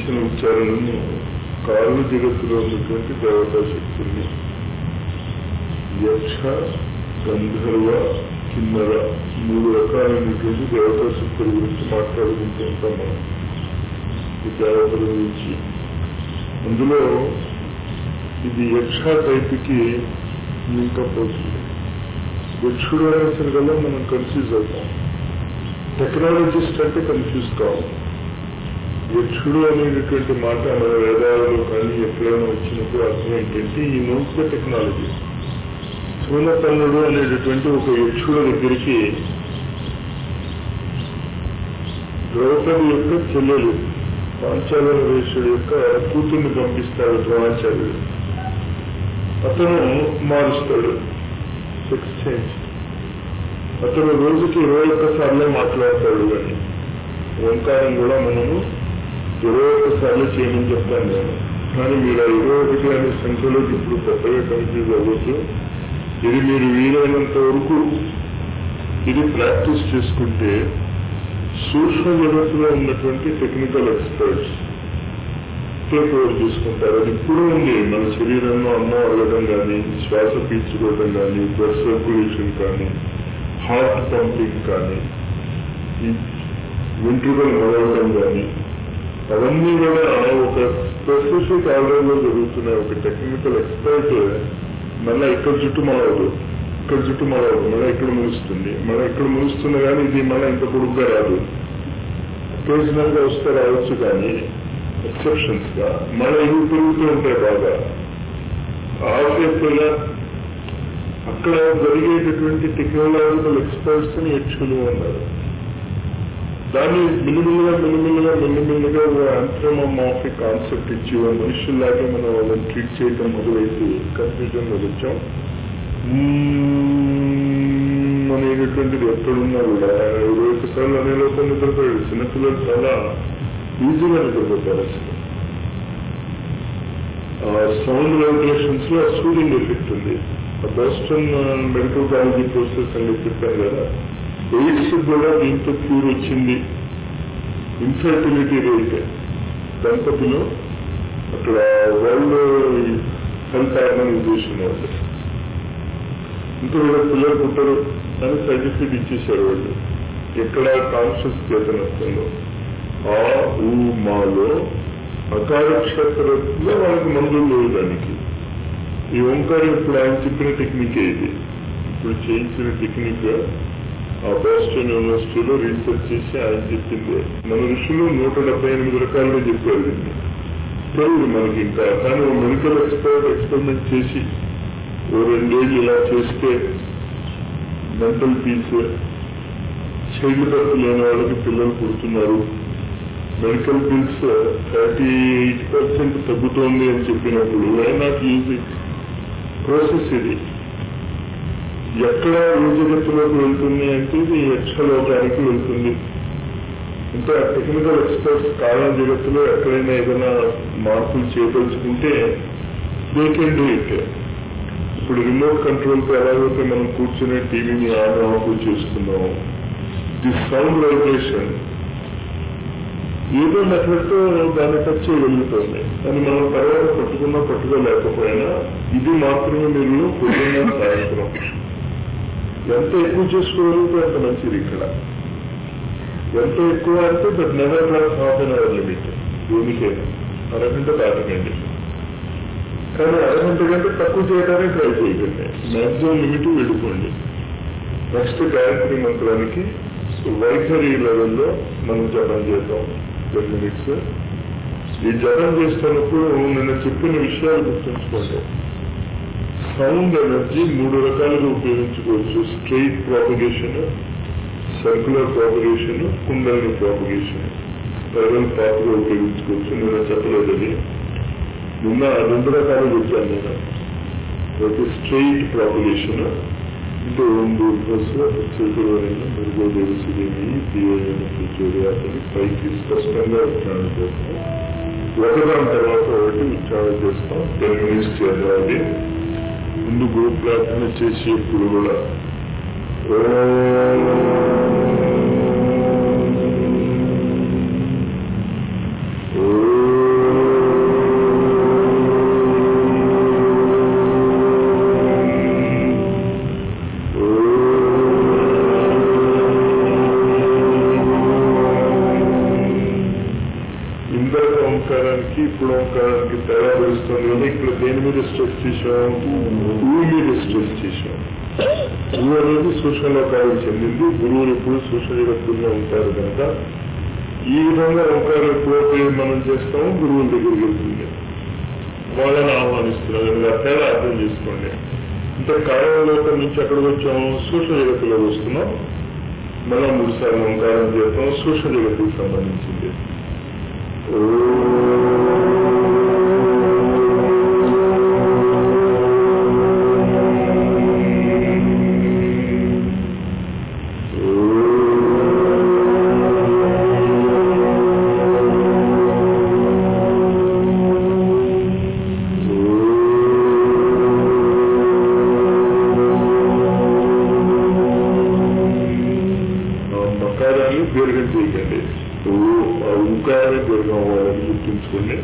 చేసిన ఉచ్చారణను కాళ్ళు జగత్తులో ఉన్నటువంటి దేవతా శక్తుల్ని యక్ష గంధర్వ కిన్నర మూడు రకాలైనటువంటి దేవతా శక్తుల గురించి మాట్లాడుకుంటూ ఉంటాం మనం ఈ దేవతల గురించి అందులో ఇది యక్ష టైప్కి ఇంకా పోతుంది యక్షుడు అనేసరికల్లా మనం కన్ఫ్యూజ్ అవుతాం టెక్నాలజిస్ట్ అంటే కన్ఫ్యూజ్ కావు యక్షుడు అనేటటువంటి మాట మన వేదాలలో కానీ ఎక్కడైనా వచ్చినప్పుడు అర్థం ఏంటంటే ఈ నోస్ ద టెక్నాలజీ సూనతల్లుడు అనేటటువంటి ఒక యక్షుడు దగ్గరికి ద్రౌపది యొక్క చెల్లెలు పాంచాల వేషుడు యొక్క కూతుర్ని పంపిస్తాడు ద్రోణాచార్యుడు అతను మారుస్తాడు సెక్స్ చేంజ్ అతను రోజుకి ఇరవై ఒక్క సార్లే మాట్లాడతాడు కానీ ఓంకారం కూడా మనము ఇరవై ఒక్క సార్లు చేయమని చెప్తాను నేను కానీ మీరు ఆ ఇరవై ఒకటి అనే సంఖ్యలోకి ఇప్పుడు కొత్తగా కన్ఫ్యూజ్ అవ్వచ్చు ఇది మీరు వీలైనంత వరకు ఇది ప్రాక్టీస్ చేసుకుంటే సూక్ష్మ జగత్తులో ఉన్నటువంటి టెక్నికల్ ఎక్స్పర్ట్స్ టేక్ ఓవర్ చేసుకుంటారు అది ఇప్పుడు ఉంది మన శరీరంలో అన్నం అడగడం కానీ శ్వాస పీల్చుకోవడం కానీ బ్లడ్ సర్క్యులేషన్ కానీ హార్ట్ పంపింగ్ కానీ ఈ వెంట్రుకలు మొదలవడం కానీ అవన్నీ కూడా ఒక స్పెసిఫిక్ ఆర్డర్లో జరుగుతున్నాయి ఒక టెక్నికల్ ఎక్స్పర్ట్ మళ్ళీ ఇక్కడ చుట్టూ మొదలవదు ఇక్కడ చుట్టూ మొదలవదు మళ్ళీ ఇక్కడ ముగుస్తుంది మళ్ళీ ఇక్కడ ముగుస్తుంది కానీ ఇది మళ్ళీ ఇంత పొడుగ్గా రాదు ఒకేజనల్ గా వస్తే రావచ్చు కానీ ఎక్సెప్షన్స్ గా మళ్ళీ ఇవి పెరుగుతూ ఉంటాయి బాగా ఆఫీసుగా అక్కడ జరిగేటటువంటి టెక్నాలజికల్ ఎక్స్పర్ట్స్ ని యక్షులు ఉన్నారు దాన్ని మిల్లిమిల్లిగా మిల్లిమిల్లిగా మిల్లిమిల్లిగా ఆంథ్రమోమాఫిక్ కాన్సెప్ట్ ఇచ్చి మనుషుల్లాగే మనం వాళ్ళని ట్రీట్ చేయడం మొదలైతే కన్ఫ్యూజన్ లో వచ్చాం అనేటటువంటిది ఎక్కడున్నా కూడా ఇరవై ఒక్కసార్లు అనే లోపల నిద్రపోయాడు చిన్నపిల్లలు చాలా ఈజీగా నిద్రపోతారు అసలు సౌండ్ వైబ్రేషన్స్ లో సూడింగ్ ఎఫెక్ట్ ఉంది బోస్టన్ మెడికల్ కాలేజీ ప్రోసెస్ అని చెప్పాను కదా ఎయిడ్స్ కూడా దీంతో క్యూర్ వచ్చింది ఇన్ఫర్టిలిటీ రేట్ దంపతులు అక్కడ వరల్డ్ హెల్త్ ఆర్గనైజేషన్ వాళ్ళు ఇంకా వీళ్ళ పిల్లలు పుట్టరు అని సర్టిఫికేట్ ఇచ్చేశారు వాళ్ళు ఎక్కడ కాన్షియస్ చేతనత్వంలో ఆ ఊ మాలో అకారక్షేత్రంలో వాళ్ళకి మందులు లేవు దానికి ఈ ఓంకారం ఇప్పుడు ఆయన చెప్పిన టెక్నికే ఇది ఇప్పుడు చేయించిన టెక్నిక్ ఆ బోస్టన్ యూనివర్సిటీలో రీసెర్చ్ చేసి ఆయన చెప్పింది మన ఋషులు నూట డెబ్బై ఎనిమిది రకాలుగా చెప్పారు దీన్ని తెలియదు మనకి ఇంకా కానీ ఓ మెడికల్ ఎక్స్పర్ట్ ఎక్స్పెరిమెంట్ చేసి ఓ రెండేళ్ళు ఇలా చేస్తే మెంటల్ పీస్ చైల్డ్ బర్త్ లేని వాళ్ళకి పిల్లలు పుడుతున్నారు medical bills thirty eight percent తగ్గుతోంది అని చెప్పినప్పుడు why not use it process ఇది ఎక్కడ ఏ జగత్తులోకి వెళ్తుంది అంటే ఇది యక్షలోకానికి వెళ్తుంది ఇంకా టెక్నికల్ ఎక్స్పర్ట్స్ కారణ జగత్తులో ఎక్కడైనా ఏదైనా మార్పులు చేయదలుచుకుంటే దే కెన్ డూ ఇట్ ఇప్పుడు రిమోట్ కంట్రోల్తో ఎలాగైతే మనం కూర్చునే టీవీని ఆన్ ఆఫ్ చేసుకున్నాం ది సౌండ్ వైబ్రేషన్ ఏదో మెథడ్తో దాన్ని టచ్ చేయగలుగుతుంది అని మనం తర్వాత పట్టుకున్నా పట్టుకోలేకపోయినా ఇది మాత్రమే మీరు పొద్దున్న సాయంత్రం ఎంత ఎక్కువ చేసుకోగలిగితే అంత మంచిది ఇక్కడ ఎంత ఎక్కువ అంటే but never cross half an hour limit దేనికైనా అరగంట దాటకండి కానీ అరగంట కంటే తక్కువ చేయడానికి ట్రై చేయకండి మ్యాక్సిమం లిమిట్ వెళ్ళిపోండి నెక్స్ట్ గాయత్రి మంత్రానికి వైఖరి లెవెల్లో మనం జపం చేద్దాం టెన్ మినిట్స్ ఈ జపం చేస్తున్నప్పుడు నిన్న చెప్పిన విషయాలు గుర్తుంచుకోండి సౌండ్ ఎనర్జీ మూడు రకాలుగా ఉపయోగించుకోవచ్చు straight propagation circular propagation kundalini propagation spiral పాత్గా ఉపయోగించుకోవచ్చు నిన్న చెప్పలేదని నిన్న రెండు రకాలు చెప్పాను నేను ఒకటి స్ట్రెయిట్ ప్రాపగేషన్ అంటే ఓం దూర్భస్వ చేతులైన మెరుగోదేవి సుదేవి పియోజన కూర్చోడి అతని పైకి స్పష్టంగా ఉచ్చారణ చేస్తాం ఒకదాని తర్వాత ఒకటి ఉచ్చారణ చేస్తాం టెన్ మినిట్స్ చేయాలి ముందు గురు ప్రార్థన చేసేప్పుడు కూడా ఓం మీద స్ట్రెస్ చేసాం ఊ మీద స్ట్రెస్ చేసాం ఊ అనేది సూక్ష్మలోకాలకు చెందింది గురువులు ఎప్పుడు సూక్ష్మ జగత్తుల్లో ఉంటారు కనుక ఈ విధంగా ఓంకారం ఎప్పుడైతే మనం చేస్తామో గురువుల దగ్గరికి వెళ్తుంది వాళ్ళని ఆహ్వానిస్తున్నారు ఇలా తేడా అర్థం చేసుకోండి అంటే కాలంలోకం నుంచి ఎక్కడికి వచ్చాము సూక్ష్మ జగత్తులో వస్తున్నాం మళ్ళా మూడు సార్లు ఓంకారం చేస్తాం సూక్ష్మ జగత్తుకు సంబంధించింది మకారాన్ని దీర్ఘం చేయకండి ఉకారాన్ని దీర్ఘం అవ్వాలని గుర్తుంచుకోండి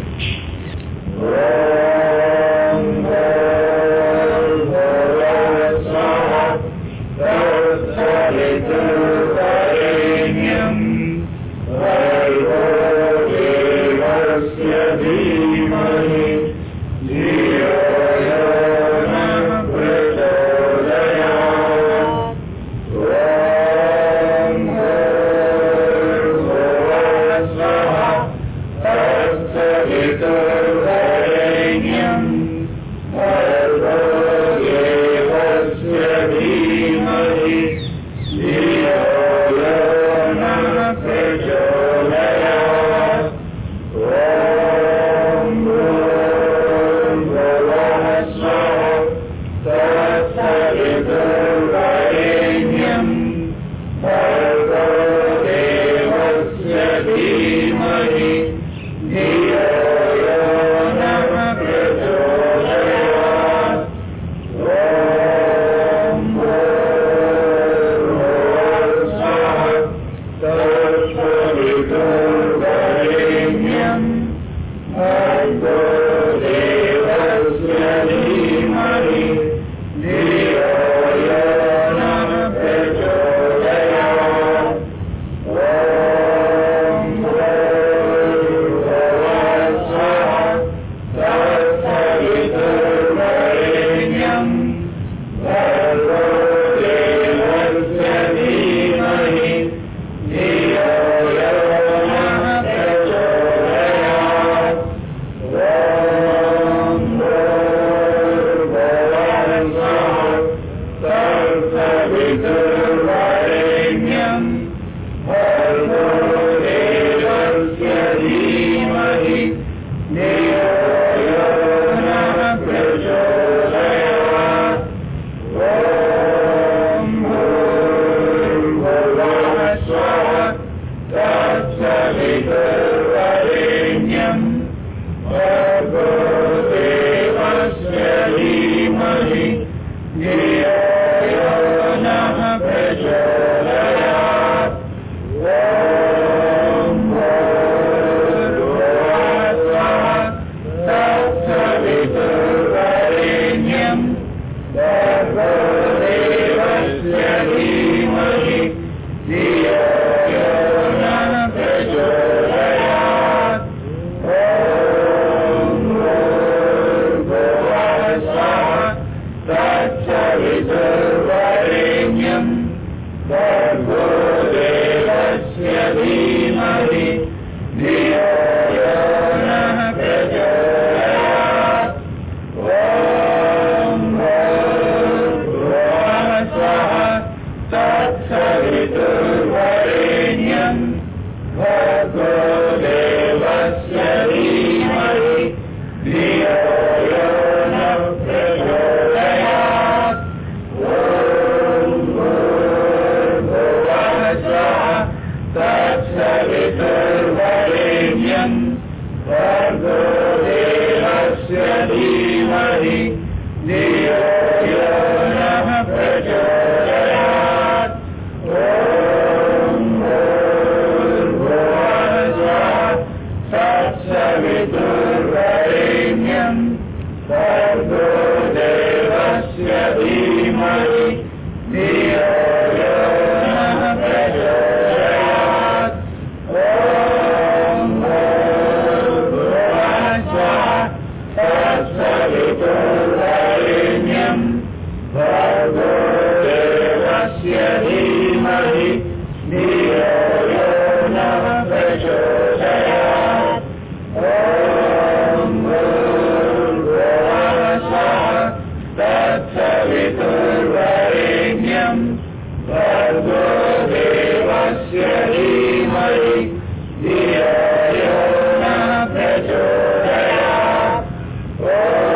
तत्सवितुर्वरेण्यम् भर्गो देवस्य धीमहि धियो यो न प्रचोदयात् ॐ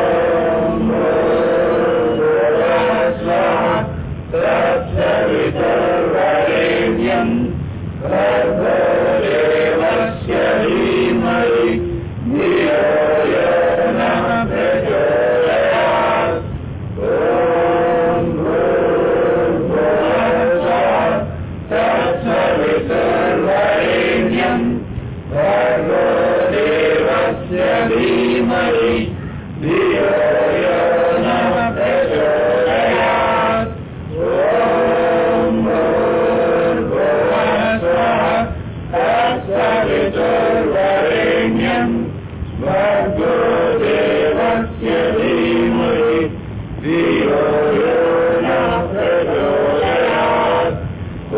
भूर्भुवस्वः तत्सवितुर्वरेण्यम् भर्गो देवस्य धीमहि धियो यो न प्रचोदयात् ॐ भूर्भुवस्वः तत्सवितुर्वरेण्यम् भर्गो देवस्य धीमहि धियो यो न प्रचोदयात् ॐ भूर्भुवस्वः तत्सवितुर्वरेण्यम् भर्गो देवस्य धीमहि धियो यो न प्रचोदयात् ॐ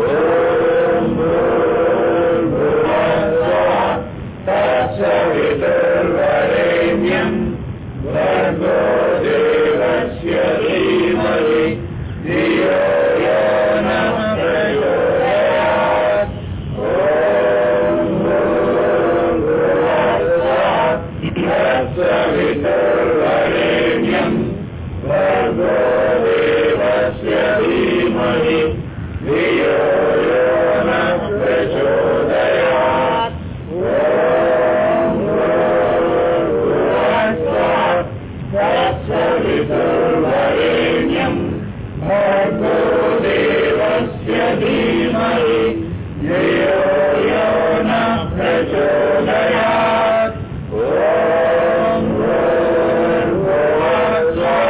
भूर्भुवस्वः तत्सवितुर्वरेण्यम् भर्गो देवस्य धीमहि धियो यो न प्रचोदयात् ॐ भूर्भुवस्वः तत्सवितुर्वरेण्यम् भर्गो देवस्य धीमहि धियो यो न प्रचोदयात् ॐ भूर्भुवस्वः तत्सवितुर्वरेण्यम् भर्गो देवस्य धीमहि धियो यो न प्रचोदयात् ॐ भूर्भुवस्वः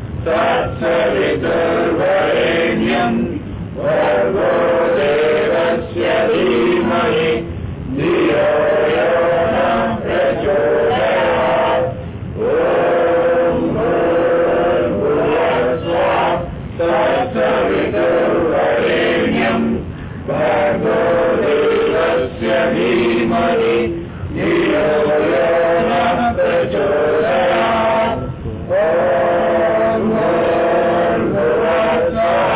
तत्सवितुर्वरेण्यम् भर्गो देवस्य धीमहि धियो यो न प्रचोदयात् ॐ भूर्भुवस्वः तत्सवितुर्वरेण्यम् भर्गो देवस्य धीमहि धियो यो न प्रचोदयात् ॐ भूर्भुवस्वः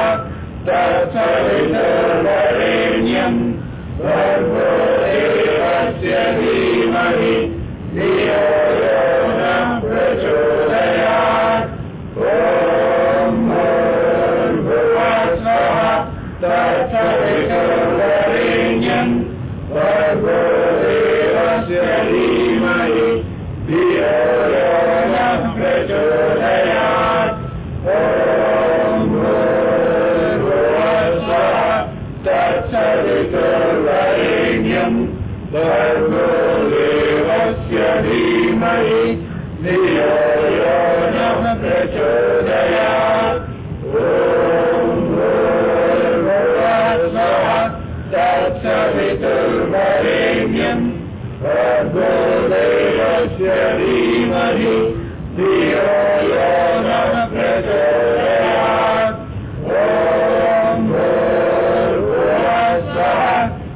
तत्सवितुर्वरेण्यम् भर्गो देवस्य धीमहि धियो यो न प्रचोदयात् ॐ भूर्भुवस्वः तत्सवितुर्वरेण्यम् भर्गो देवस्य धीमहि धियो यो न प्रचोदयात् ॐ भूर्भुवस्वः तत्सवितुर्वरेण्यम् भर्गो देवस्य धीमहि धियो यो न प्रचोदयात् ॐ भूर्भुवस्वः तत्सवितुर्वरेण्यम् भर्गो देवस्य धीमहि धियो यो न प्रचोदयात् ॐ भूर्भुवस्वः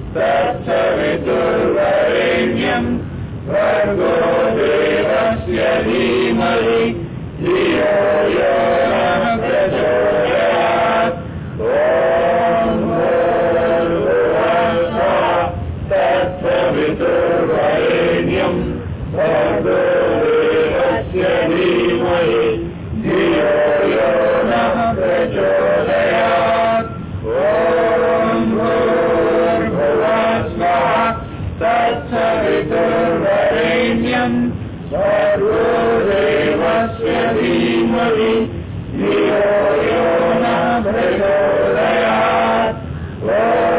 तत्सवितुर्वरेण्यम् भर्गो देवस्य धीमहि धियो यो न प्रचोदयात् ॐ भूर्भुवस्वः तत्सवितुर्वरेण्यम् भर्गो देवस्य धीमहि धियो यो न प्रचोदयात् ॐ भूर्भुवस्वः तत्सवितुर्वरेण्यम् भर्गो देवस्य धीमहि धियो यो न प्रचोदयात् ॐ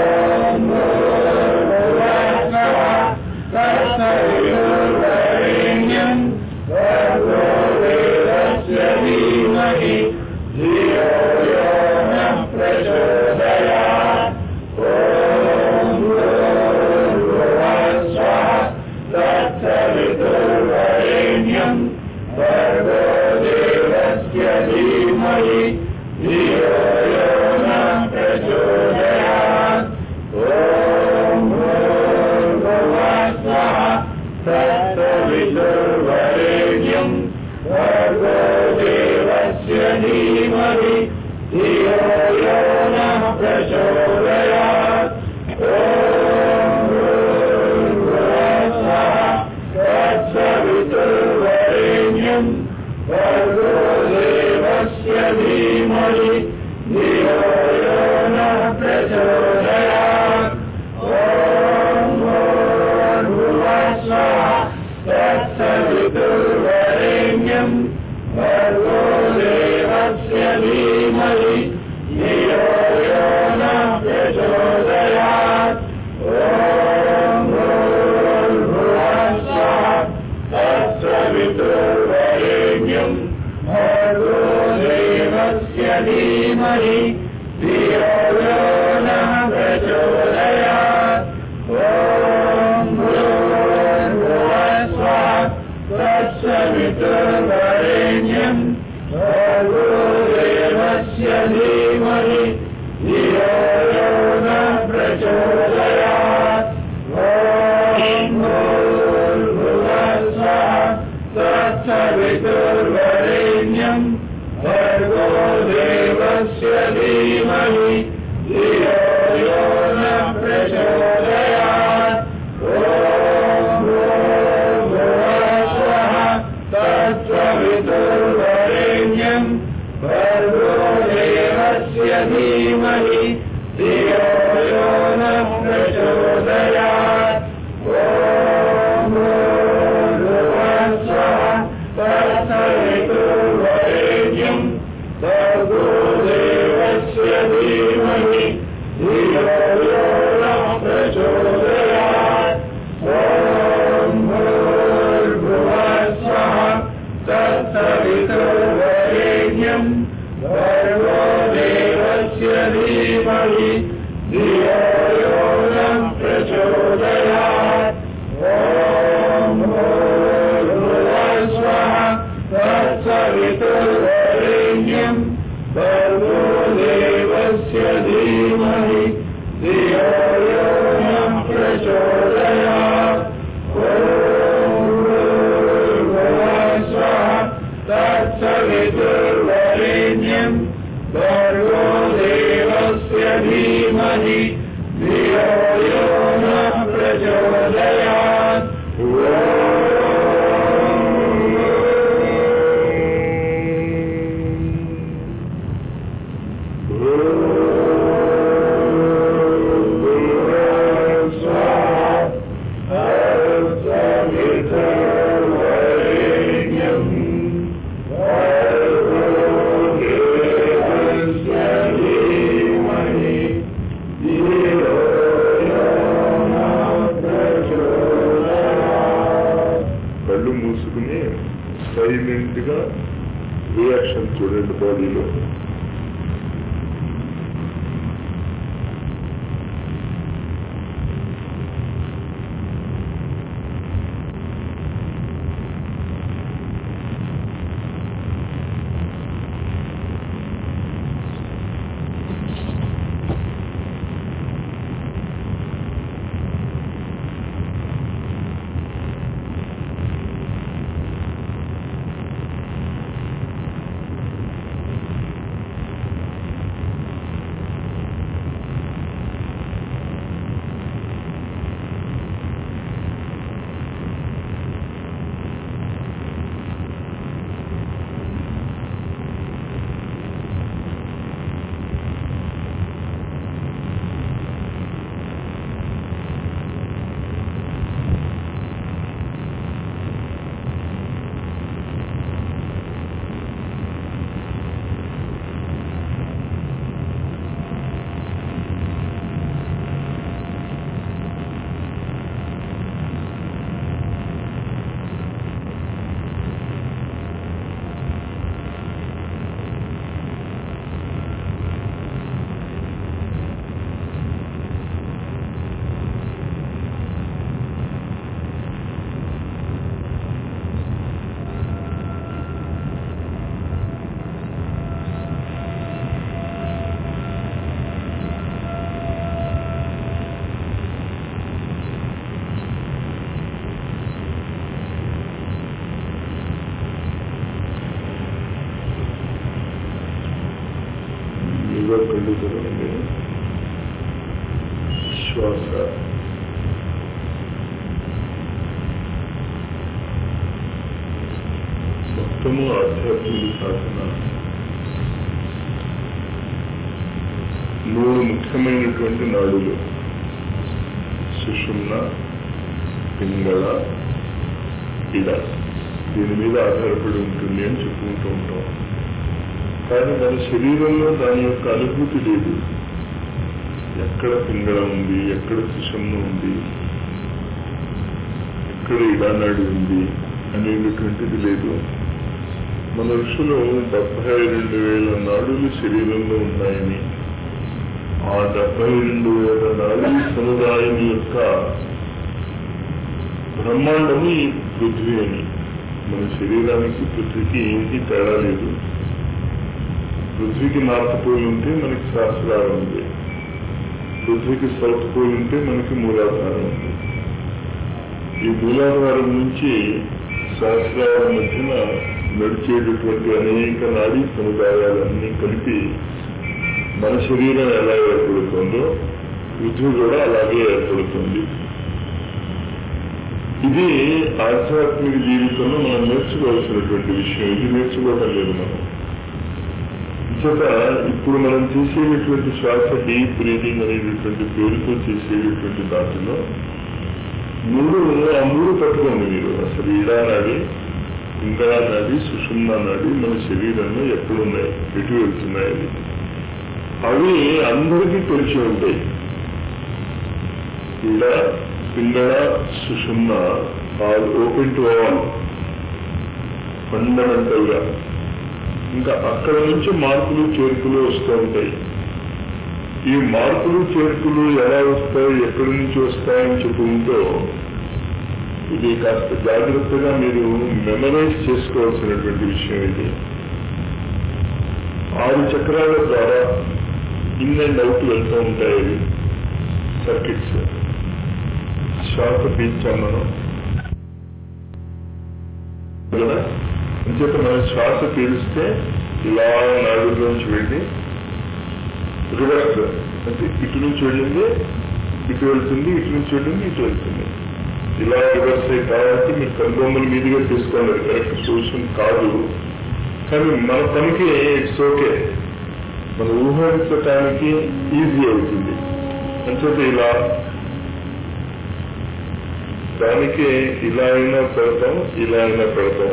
भूर्भुवस्वः तत्सवितुर्वरेण्यम् भर्गो देवस्य धीमहि धियो यो न प्रचोदयात् ॐ भूर्भुवस्वः तत्सवितुर्वरेण्यम् भर्गो देवस्य धीमहि धियो यो न प्रचोदयात् ॐ भूर्भुवस्वः तत्सवितुर्वरेण्यम् भर्गो देवस्य धीमहि धीमहि धियो यो नः प्रचोदयात् ॐ भूर्भुवस्सुवः तत्सवितुर्वरेण्यम् भर्गो देवस्य धीमहि धियो यो नः प्रचोदयात् ॐ भूर्भुवस्सुवः तत्सवितुर्वरेण्यम् भर्गो देवस्य धीमहि धियो यो नः प्रचोदयात् ॐ भूर्भुवस्सुवः तत्सवितुर्वरेण्यम् भर्गो देवस्य धीमहि धियो यो नः प्रचोदयात् ॐ भूर्भुवस्सुवः तत्सवितुर्वरेण्यम् भर्गो देवस्य धीमहि धियो यो नः प्रचोदयात् ॐ भूर्भुवस्सुवः तत्सवितुर्वरेण्यम् भर्गो देवस्य धीमहि धियो यो नः प्रचोदयात् ॐ भूर्भुवस्सुवः तत्सवितुर्वरेण्यम् भर्गो देवस्य धीमहि धियो यो नः प्रचोदयात् ॐ भूर्भुवस्सुवः तत्सवितुर्वरेण्यम् भर्गो देवस्य धीमहि धियो यो नः प्रचोदयात् ॐ भूर्भुवस्सुवः तत्सवितुर्वरेण्यम् भर्गो देवस्य धीमहि धियो यो नः प्रचोदयात् ॐ भूर्भुवस्सुवः तत्सवितुर्वरेण्यम् भर्गो देवस्य धीमहि धियो यो नः प्रचोदयात् ॐ भूर्भुवस्सुवः तत्सवितुर्वरेण्यम् भर्गो देवस्य धीमहि धियो यो नः प्रचोदयात् కళ్ళు మూసుకుని సైలెంట్ గా రియాక్షన్ చూడండి బాడీలో కొద్దిగా కళ్ళు తెరవండి శ్వాస మొత్తము ఆధ్యాత్మిక సాధన మూడు ముఖ్యమైనటువంటి నాడులు సుషుమ్న పింగళ ఇడ దీని మీద ఆధారపడి ఉంటుంది అని చెప్పుకుంటూ ఉంటాం కానీ మన శరీరంలో దాని యొక్క అనుభూతి లేదు ఎక్కడ పింగళ ఉంది ఎక్కడ సుషమ్న ఉంది ఎక్కడ ఇడానాడు ఉంది అనేటటువంటిది లేదు మన ఋషులు డెబ్బై రెండు వేల నాడులు శరీరంలో ఉన్నాయని ఆ డెబ్బై రెండు వేల నాడుల సముదాయం యొక్క బ్రహ్మాండము ఈ పృథ్వీ అని మన శరీరానికి పృథ్వీకి ఏంటి తేడా లేదు పృథ్వీకి నార్త్ పోల్ ఉంటే మనకి శాస్త్రాలు ఉంది పృథ్వీకి సౌత్ పోల్ ఉంటే మనకి మూలాధారం ఉంది ఈ మూలాధారం నుంచి శాస్త్రాల మధ్యన నడిచేటటువంటి అనేక నాడీ సముదాయాలన్నీ కలిపి మన శరీరం ఎలా ఏర్పడుతుందో పృథ్వీ కూడా అలాగే ఏర్పడుతుంది ఇది ఆధ్యాత్మిక జీవితంలో మనం నేర్చుకోవాల్సినటువంటి విషయం ఇది నేర్చుకోవటం లేదు మనం చేత ఇప్పుడు మనం చేసేటటువంటి శ్వాస డీప్ బ్రీదింగ్ అనేటటువంటి పేరుతో చేసేటటువంటి దాంట్లో మూడు ఆ మూడు పట్టుకోండి మీరు అసలు ఈడా నాడి ఇంగళా నాడి సుషుమ్నా నాడి మన శరీరంలో ఎక్కడున్నాయి ఎటు వెళ్తున్నాయి అది అవి అందరికీ తెలిసి ఉంటాయి Ida Pingala Sushumna all open to all fundamental గా ఇంకా అక్కడ నుంచి మార్పులు చేర్పులు వస్తూ ఉంటాయి ఈ మార్పులు చేర్పులు ఎలా వస్తాయి ఎక్కడి నుంచి వస్తాయని చెప్పుకుంటూ ఇది కాస్త జాగ్రత్తగా మీరు మెమరైజ్ చేసుకోవాల్సినటువంటి విషయం ఇది ఆరు చక్రాల ద్వారా ఇన్ అండ్ అవుట్ వెళ్తూ ఉంటాయి ఇవి సర్కిట్స్ శ్వాస పీల్చాం మనం కదా అంచేత మనం శ్వాస పీలిస్తే ఇలా నాడులోంచి వెళ్ళి రివర్స్ అంటే ఇటు నుంచి వెళ్ళింది ఇటు వెళ్తుంది ఇటు నుంచి వెళ్ళింది ఇటు వెళ్తుంది ఇలా రివర్స్ అయి కావాలంటే మీరు కనుబొమ్మల మీదుగా తీసుకోండి అది కరెక్ట్ సొల్యూషన్ కాదు కానీ మన పనికి ఇట్స్ ఓకే మన ఊహించటానికి ఈజీ అవుతుంది అంచేత ఇలా దానికి ఇలా అయినా పెడతాం ఇలా అయినా పెడతాం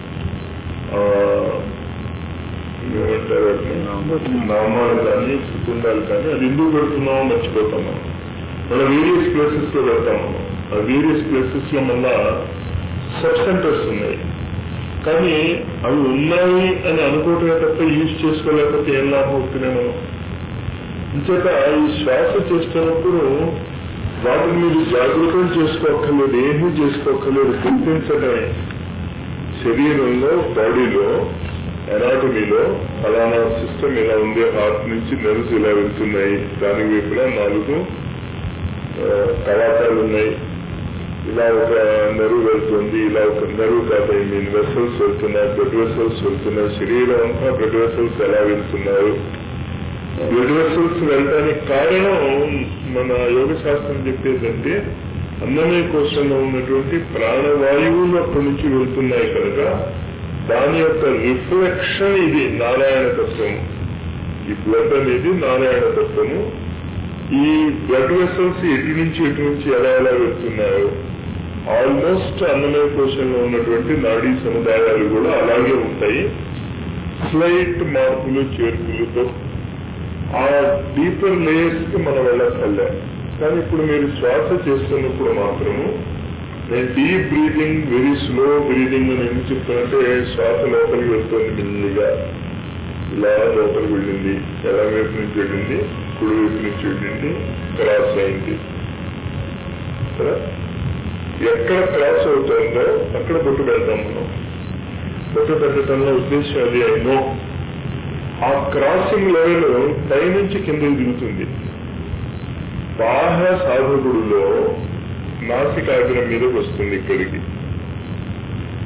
ఏమంటారు నామాలు కానీ కుటుంబాలు కానీ అది ఎందుకు పెడుతున్నామో మర్చిపోతాం మనం మన వేరియస్ ప్లేసెస్ లో పెడతాం మనం ఆ వేరియస్ ప్లేసెస్ లో మళ్ళా సబ్ సెంటర్స్ ఉన్నాయి కానీ అవి ఉన్నాయి అని అనుకోవటమే తప్ప యూజ్ చేసుకోలేకపోతే ఏం లాభం అవుతున్నాయి మనం ఇంచేత ఈ శ్వాస చేస్తున్నప్పుడు వాటిని మీరు జాగృతం చేసుకోక్కర్లేదు ఏమీ చేసుకోక్కర్లేదు గుర్తించడమే శరీరంలో బాడీలో ఎనాటమీలో ఫలానా సిస్టమ్ ఇలా ఉంది హార్ట్ నుంచి నెర్వ్స్ ఇలా వెళ్తున్నాయి దాని వైపులా నాలుగు కవాటాలు ఉన్నాయి ఇలా ఒక నెరువు వెళ్తుంది ఇలా ఒక నెరువు కాదు ఐ మీన్ వెసల్స్ వెళ్తున్నాయి బ్లడ్ వెసల్స్ వెళ్తున్నాయి శరీరం అంతా బ్లడ్ వెసల్స్ ఎలా వెళ్తున్నారు బ్లడ్ వెసల్స్ వెళ్ళడానికి కారణం మన యోగ శాస్త్రం చెప్పేదంటే అన్నమయ కోశంలో ఉన్నటువంటి ప్రాణవాయువులు అక్కడి నుంచి వెళ్తున్నాయి కనుక దాని యొక్క రిఫ్లెక్షన్ ఇది నారాయణ తత్వము ఈ బ్లడ్ అనేది నారాయణ తత్వము ఈ బ్లడ్ వెసల్స్ ఎటు నుంచి ఎటు నుంచి ఎలా ఎలా వెళ్తున్నాయో ఆల్మోస్ట్ అన్నమయ కోశంలో ఉన్నటువంటి నాడీ సముదాయాలు కూడా అలాగే ఉంటాయి స్లైట్ మార్పులు చేర్పులతో ఆ డీపర్ లేయర్స్ కి మనం వెళ్ళక్కర్లే కానీ ఇప్పుడు మీరు శ్వాస చేస్తున్నప్పుడు మాత్రము నేను deep breathing very slow breathing అని ఎందుకు చెప్తానంటే శ్వాస లోపలికి వెళ్తుంది మెల్లిగా ఇలా లోపలికి వెళ్ళింది ఎడం వైపు నుంచి వెళ్ళింది కుడి వైపు నుంచి వెళ్ళింది క్రాస్ అయింది కదా ఎక్కడ క్రాస్ అవుతుందో అక్కడ బొట్టు పెడతాం మనం బొట్టు పెట్టడంలో ఉద్దేశం అది అయినో ఆ క్రాసింగ్ లెవెల్ పైనుంచి కిందకి దిగుతుంది బాహ్య సాధకుడులో నాసికాగ్రం మీదకి వస్తుంది ఇక్కడికి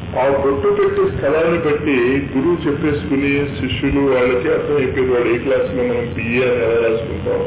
ఆ బొట్టు పెట్టే స్థలాన్ని బట్టి గురువు చెప్పేసుకుని శిష్యులు వాళ్ళకి అర్థమైపోయింది వాడు ఏ క్లాసులో మనం పిఏ అని ఎలా రాసుకుంటాం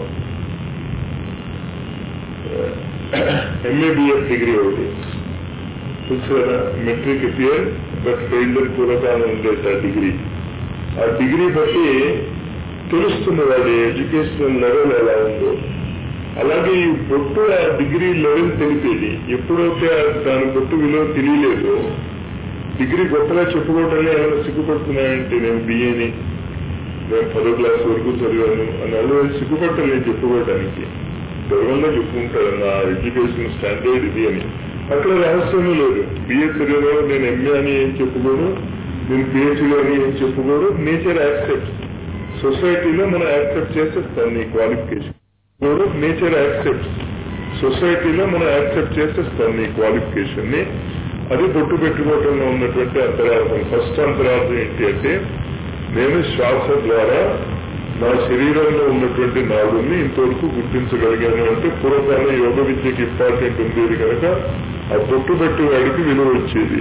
ఎంఏబిఎఫ్ డిగ్రీ ఒకటి చూసారా మెట్రిక్ అపియర్ బట్ ఫెయిల్డ్ పూర్వకాలం ఉండేది ఆ డిగ్రీ ఆ డిగ్రీ బట్టి తెలుస్తుంది వాడి ఎడ్యుకేషనల్ లెవెల్ ఎలా ఉందో అలాగే ఈ బొట్టు ఆ డిగ్రీ లెవెల్ తెలిపేది ఎప్పుడైతే దాని బొట్టు విలువ తెలియలేదు డిగ్రీ గొప్పగా చెప్పుకోవటంలో ఏమైనా సిగ్గుపడుతున్నాయంటే నేను బిఏని నేను పదో క్లాస్ వరకు చదివాను అని అలా సిగ్గుపడటం నేను చెప్పుకోవడానికి గర్వంగా చెప్పుకుంటారు నా ఎడ్యుకేషన్ స్టాండర్డ్ ఇది అని అక్కడ రహస్యమే లేదు బిఏ చదివాను నేను ఎంఏ అని ఏం చెప్పుకోను నేను పిహెచ్డీ అని ఏం చెప్పుకోను నేచర్ యాక్సెప్ట్ సొసైటీలో మనం యాక్సెప్ట్ చేసేస్తాం నీ క్వాలిఫికేషన్ నేచర్ యాక్సెప్ట్ సొసైటీలో మనం యాక్సెప్ట్ చేసేస్తాం నీ క్వాలిఫికేషన్ ని అది బొట్టు పెట్టుకోవటంలో ఉన్నటువంటి అంతరార్థం ఫస్ట్ అంతరార్థం ఏంటి అంటే నేను శ్వాస ద్వారా నా శరీరంలో ఉన్నటువంటి నాడుని ఇంతవరకు గుర్తించగలిగాను అంటే పూర్వకాలం యోగ విద్యకి ఇంపార్టెంట్ ఉండేది కనుక ఆ బొట్టు పెట్టి వాడికి విలువ వచ్చేది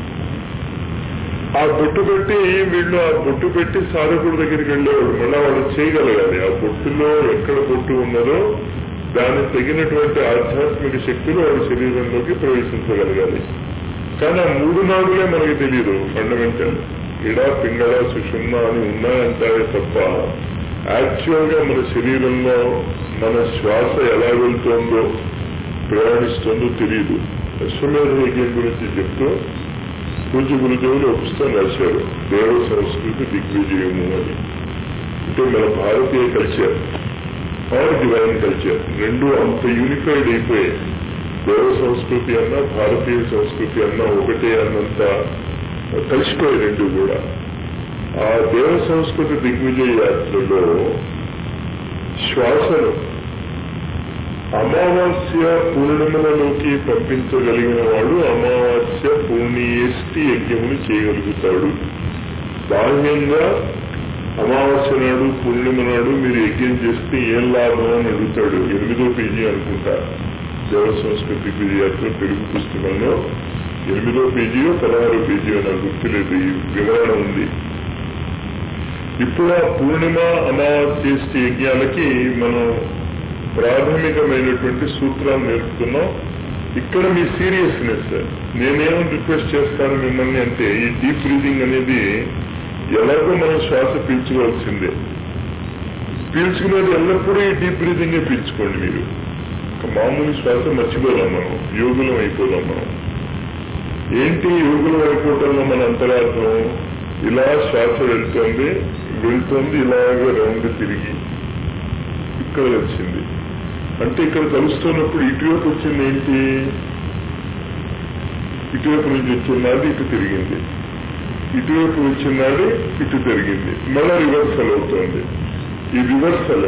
ఆ బొట్టు పెట్టి వీళ్ళు ఆ బొట్టు పెట్టి సాధకుడి దగ్గరికి వెళ్ళేవాడు మళ్ళీ వాడు చేయగలగాలి ఆ బొట్టులో ఎక్కడ బొట్టు ఉన్నదో దానికి తగినటువంటి ఆధ్యాత్మిక శక్తులు వాడి శరీరంలోకి ప్రవేశించగలగాలి కానీ ఆ మూడు నాడులే మనకి తెలియదు ఫండమెంటల్ ఇడ పింగళ సుషుమ్న అని ఉన్నాయంటారే తప్ప యాక్చువల్ గా మన శరీరంలో మన శ్వాస ఎలా వెళ్తుందో ప్రయాణిస్తుందో తెలియదు అశ్వమేధ యజ్ఞం గురించి చెప్తూ పూజ్య గురుదేవులు ఒక పుస్తకం రాశారు దేవ సంస్కృతి దిగ్విజయము అని అంటే మన భారతీయ కల్చర్ ఆర్ డివైన్ కల్చర్ రెండు అంత యూనిఫైడ్ అయిపోయాయి దేవ సంస్కృతి అన్నా భారతీయ సంస్కృతి అన్నా ఒకటే అన్నంత కలిసిపోయాయి రెండు కూడా ఆ దేవ సంస్కృతి దిగ్విజయ యాత్రలో శ్వాసను అమావాస్య పూర్ణిమలలోకి పంపించగలిగిన వాడు అమావాస్య పూర్ణియేష్టి యజ్ఞములు చేయగలుగుతాడు బాహ్యంగా అమావాస్య నాడు పూర్ణిమ నాడు మీరు యజ్ఞం చేస్తే ఏం లాభం అని అడుగుతాడు ఎనిమిదో పేజీ అనుకుంటా దేవ సంస్కృతి యాత్ర తెలుగు పుస్తకంలో ఎనిమిదో పేజీయో పదహారో పేజీయో నాకు గుర్తులేదు ఈ వివరణ ఉంది ఇప్పుడు ఆ పూర్ణిమ అమావాస్య యజ్ఞాలకి మనం ప్రాథమికమైనటువంటి సూత్రాలు నేర్పుతున్నాం ఇక్కడ మీ సీరియస్నెస్ నేనేమో రిక్వెస్ట్ చేస్తాను మిమ్మల్ని అంటే ఈ డీప్ బ్రీదింగ్ అనేది ఎలాగో మనం శ్వాస పీల్చుకోవాల్సిందే పీల్చుకునేది ఎల్లప్పుడూ ఈ డీప్ బ్రీదింగే పీల్చుకోండి మీరు మామూలు శ్వాస మర్చిపోదాం మనం యోగులం అయిపోదాం మనం ఏంటి యోగులం అయిపోవటంలో మన అంతరార్థం ఇలా శ్వాస వెళ్తోంది వెళ్తోంది ఇలాగ రౌండ్ తిరిగి ఇక్కడ వచ్చింది అంటే ఇక్కడ కలుస్తున్నప్పుడు ఇటువైపు వచ్చింది ఏంటి ఇటువైపు నుంచి వచ్చింది ఇటు తిరిగింది ఇటువైపు వచ్చింది ఇటు తిరిగింది మళ్ళా రివర్సల్ అవుతోంది ఈ రివర్సల్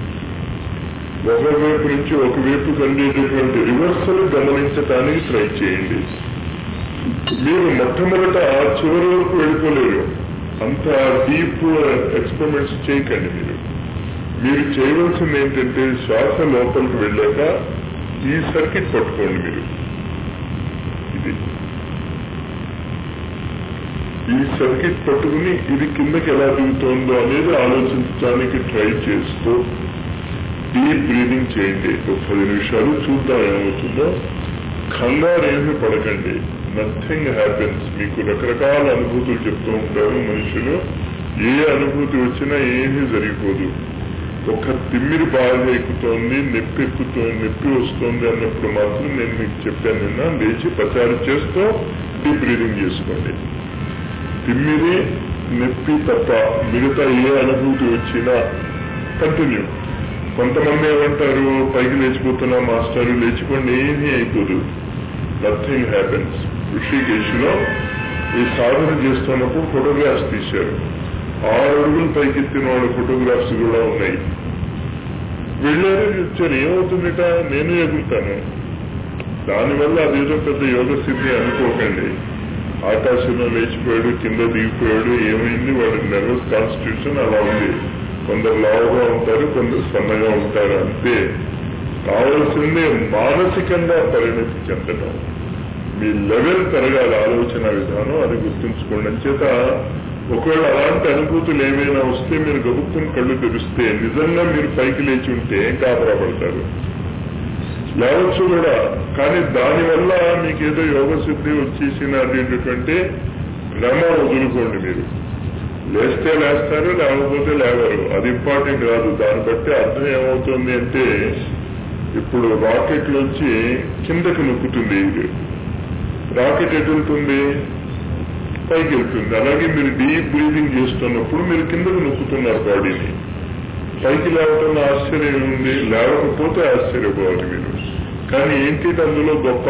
ఒకవైపు నుంచి ఒకవైపు కండేటటువంటి రివర్సల్ గమనించటానికి ట్రై చేయండి మీరు మొట్టమొదట చివరి వరకు వెళ్ళిపోలేరు అంత డీప్ ఎక్స్పెరిమెంట్స్ చేయకండి మీరు మీరు చేయవలసింది ఏంటంటే శ్వాస లోపలికి వెళ్ళాక ఈ సర్కిట్ పట్టుకోండి మీరు ఇది ఈ సర్కిట్ పట్టుకుని ఇది కిందకి ఎలా దిగుతోందో అనేది ఆలోచించడానికి ట్రై చేస్తూ డీప్ బ్రీదింగ్ చేయండి ఒక పది నిమిషాలు చూద్దాం ఏమవుతుందో కంగారు ఏమీ పడకండి నథింగ్ హ్యాపెన్స్ మీకు రకరకాల అనుభూతులు చెప్తూ ఉంటారు మనుషులు ఏ అనుభూతి వచ్చినా ఏమీ జరిగిపోదు ఒక తిమ్మిరి బాగా ఎక్కుతోంది నొప్పి ఎక్కుతోంది నొప్పి వస్తుంది అన్నప్పుడు మాత్రం నేను మీకు చెప్పాను నిన్న లేచి ప్రచారం చేస్తూ డీప్ బ్రీదింగ్ చేసుకోండి తిమ్మిరి నొప్పి తప్ప మిగతా ఏ అనుభూతి వచ్చినా కంటిన్యూ కొంతమంది ఏమంటారు పైకి లేచిపోతున్నా మాస్టర్ లేచిపోండి ఏమీ అయిపోదు నథింగ్ హ్యాపెన్స్ ఋషికేశ్లో ఈ సాధన చేస్తున్నప్పుడు ఫోటోగ్రాఫ్స్ తీశారు ఆరు అడుగులు పైకెత్తిన వాళ్ళ ఫోటోగ్రాఫ్స్ కూడా ఉన్నాయి వెళ్ళారు వచ్చారు ఏమవుతుందిట నేను ఎగురుతాను దానివల్ల అదేదో పెద్ద యోగ సిద్ధి అనుకోకండి ఆకాశంలో లేచిపోయాడు కింద దిగిపోయాడు ఏమైంది వాడి నర్వస్ కాన్స్టిట్యూషన్ అలా ఉంది కొందరు లావుగా ఉంటారు కొందరు సన్నగా ఉంటారు అంతే కావలసిందే మానసికంగా పరిణతి చెందడం మీ లెవెల్ పెరగాలి ఆలోచన విధానం అది గుర్తుంచుకోండి అంచేత ఒకవేళ అలాంటి అనుభూతులు ఏమైనా వస్తే మీరు గబుక్కుని కళ్ళు తెరిస్తే నిజంగా మీరు పైకి లేచి ఉంటే గాబరా పడతారు లేవచ్చు కూడా కానీ దానివల్ల మీకు ఏదో యోగ సిద్ధి వచ్చేసిన అనేటటువంటి భ్రమ వదులుకోండి మీరు లేస్తే లేస్తారు లేకపోతే లేవరు అది ఇంపార్టెంట్ కాదు దాన్ని బట్టి అర్థం ఏమవుతుంది అంటే ఇప్పుడు రాకెట్ నుంచి కిందకి నొక్కుతుంది ఇది రాకెట్ ఎటు వెళ్తుంది పైకి వెళ్తుంది అలాగే మీరు డీప్ బ్రీతింగ్ చేస్తున్నప్పుడు మీరు కిందకు నొక్కుతున్నారు బాడీని పైకి లేవటం ఆశ్చర్యం ఉంది లేవకపోతే ఆశ్చర్యపోవాలి మీరు కానీ ఏంటి అందులో గొప్ప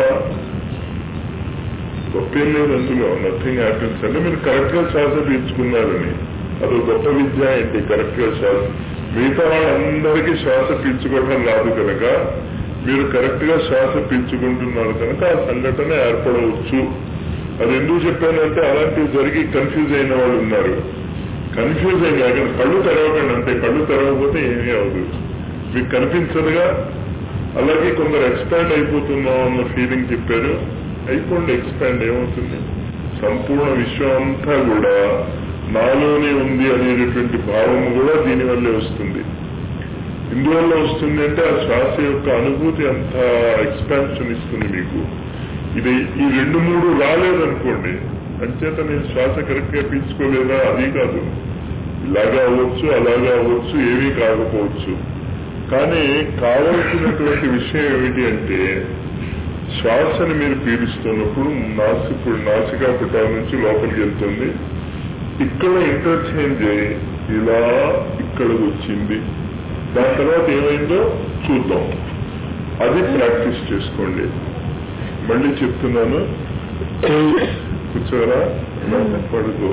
గొప్ప ఏం లేదు అందులో నథింగ్ హ్యాపీన్స్ అంటే మీరు కరెక్ట్ గా శ్వాస పీల్చుకున్నారని అది గొప్ప విద్య ఏంటి కరెక్ట్ గా శ్వాస మిగతా వాళ్ళందరికీ శ్వాస పీల్చుకోవడం రాదు కనుక మీరు కరెక్ట్ గా శ్వాస పీల్చుకుంటున్నారు కనుక ఆ సంఘటన ఏర్పడవచ్చు అది ఎందుకు చెప్పానంటే అలాంటివి జరిగి కన్ఫ్యూజ్ అయిన వాళ్ళు ఉన్నారు కన్ఫ్యూజ్ అయింది అక్కడ కళ్ళు తెరవకండి అంతే కళ్ళు తెరవకపోతే ఏమీ అవ్వదు మీకు కనిపించదుగా అలాగే కొందరు ఎక్స్పాండ్ అయిపోతున్నాం అన్న ఫీలింగ్ చెప్పారు అయిపోండి ఎక్స్పాండ్ ఏమవుతుంది సంపూర్ణ విశ్వం అంతా కూడా నాలోనే ఉంది అనేటటువంటి భావం కూడా దీనివల్లే వస్తుంది ఇందువల్ల వస్తుంది అంటే ఆ శ్వాస యొక్క అనుభూతి అంత ఎక్స్పాన్షన్ ఇస్తుంది మీకు ఇది ఈ రెండు మూడు రాలేదనుకోండి అంచేత నేను శ్వాస కరెక్ట్ గా పీల్చుకోలేదా అది కాదు ఇలాగా అవ్వచ్చు అలాగా అవ్వచ్చు ఏమీ కాకపోవచ్చు కానీ కావలసినటువంటి విషయం ఏమిటి అంటే శ్వాసని మీరు పీలుస్తున్నప్పుడు నాసికుడు నాసికా పుటాల నుంచి లోపలికి వెళ్తుంది ఇక్కడ ఇంటర్చేంజ్ అయ్యి ఇలా ఇక్కడికి వచ్చింది దాని తర్వాత ఏమైందో చూద్దాం అది ప్రాక్టీస్ చేసుకోండి మళ్ళీ చెప్తున్నాను కూర్చోరా పడుకో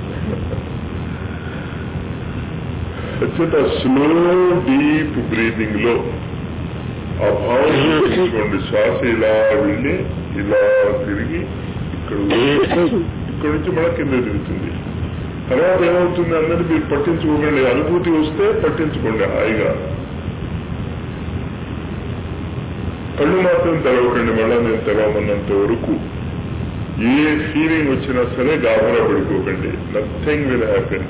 స్లో డీప్ బ్రీదింగ్ లో ఆ భావం తీసుకోండి శ్వాస ఇలా వెళ్ళి ఇలా తిరిగి ఇక్కడ ఇక్కడ నుంచి మళ్ళీ కింద తిరుగుతుంది తర్వాత ఏమవుతుంది అన్నది మీరు పట్టించుకోకండి అనుభూతి వస్తే పట్టించుకోండి హాయిగా కళ్ళు మాత్రం తెరవకండి మళ్ళా నేను తెరవమన్నంత వరకు ఏ ఫీలింగ్ వచ్చినా సరే గాబరా పడిపోకండి నథింగ్ విల్ హ్యాపెన్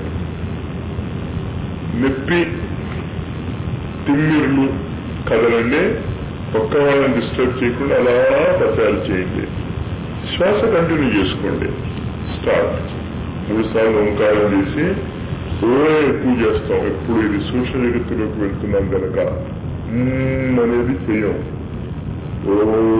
నొప్పి తిమ్మిర్లు కదలండి పక్క వాళ్ళని డిస్టర్బ్ చేయకుండా అలా ప్రచారం చేయండి శ్వాస కంటిన్యూ చేసుకోండి స్టార్ట్ మూడు సార్లు ఓంకారం చేసి ఓ ఎక్కువ చేస్తాం ఎప్పుడు ఇది సూక్ష్మ జగత్తులోకి వెళ్తున్నాం కనుక మ్మ్ అనేది చెయ్యం ఓ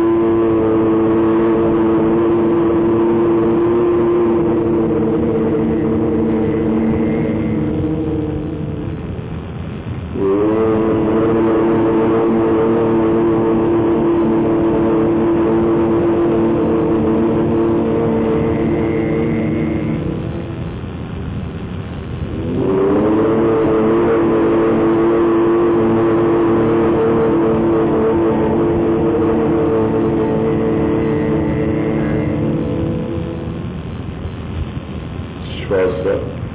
శ్వాస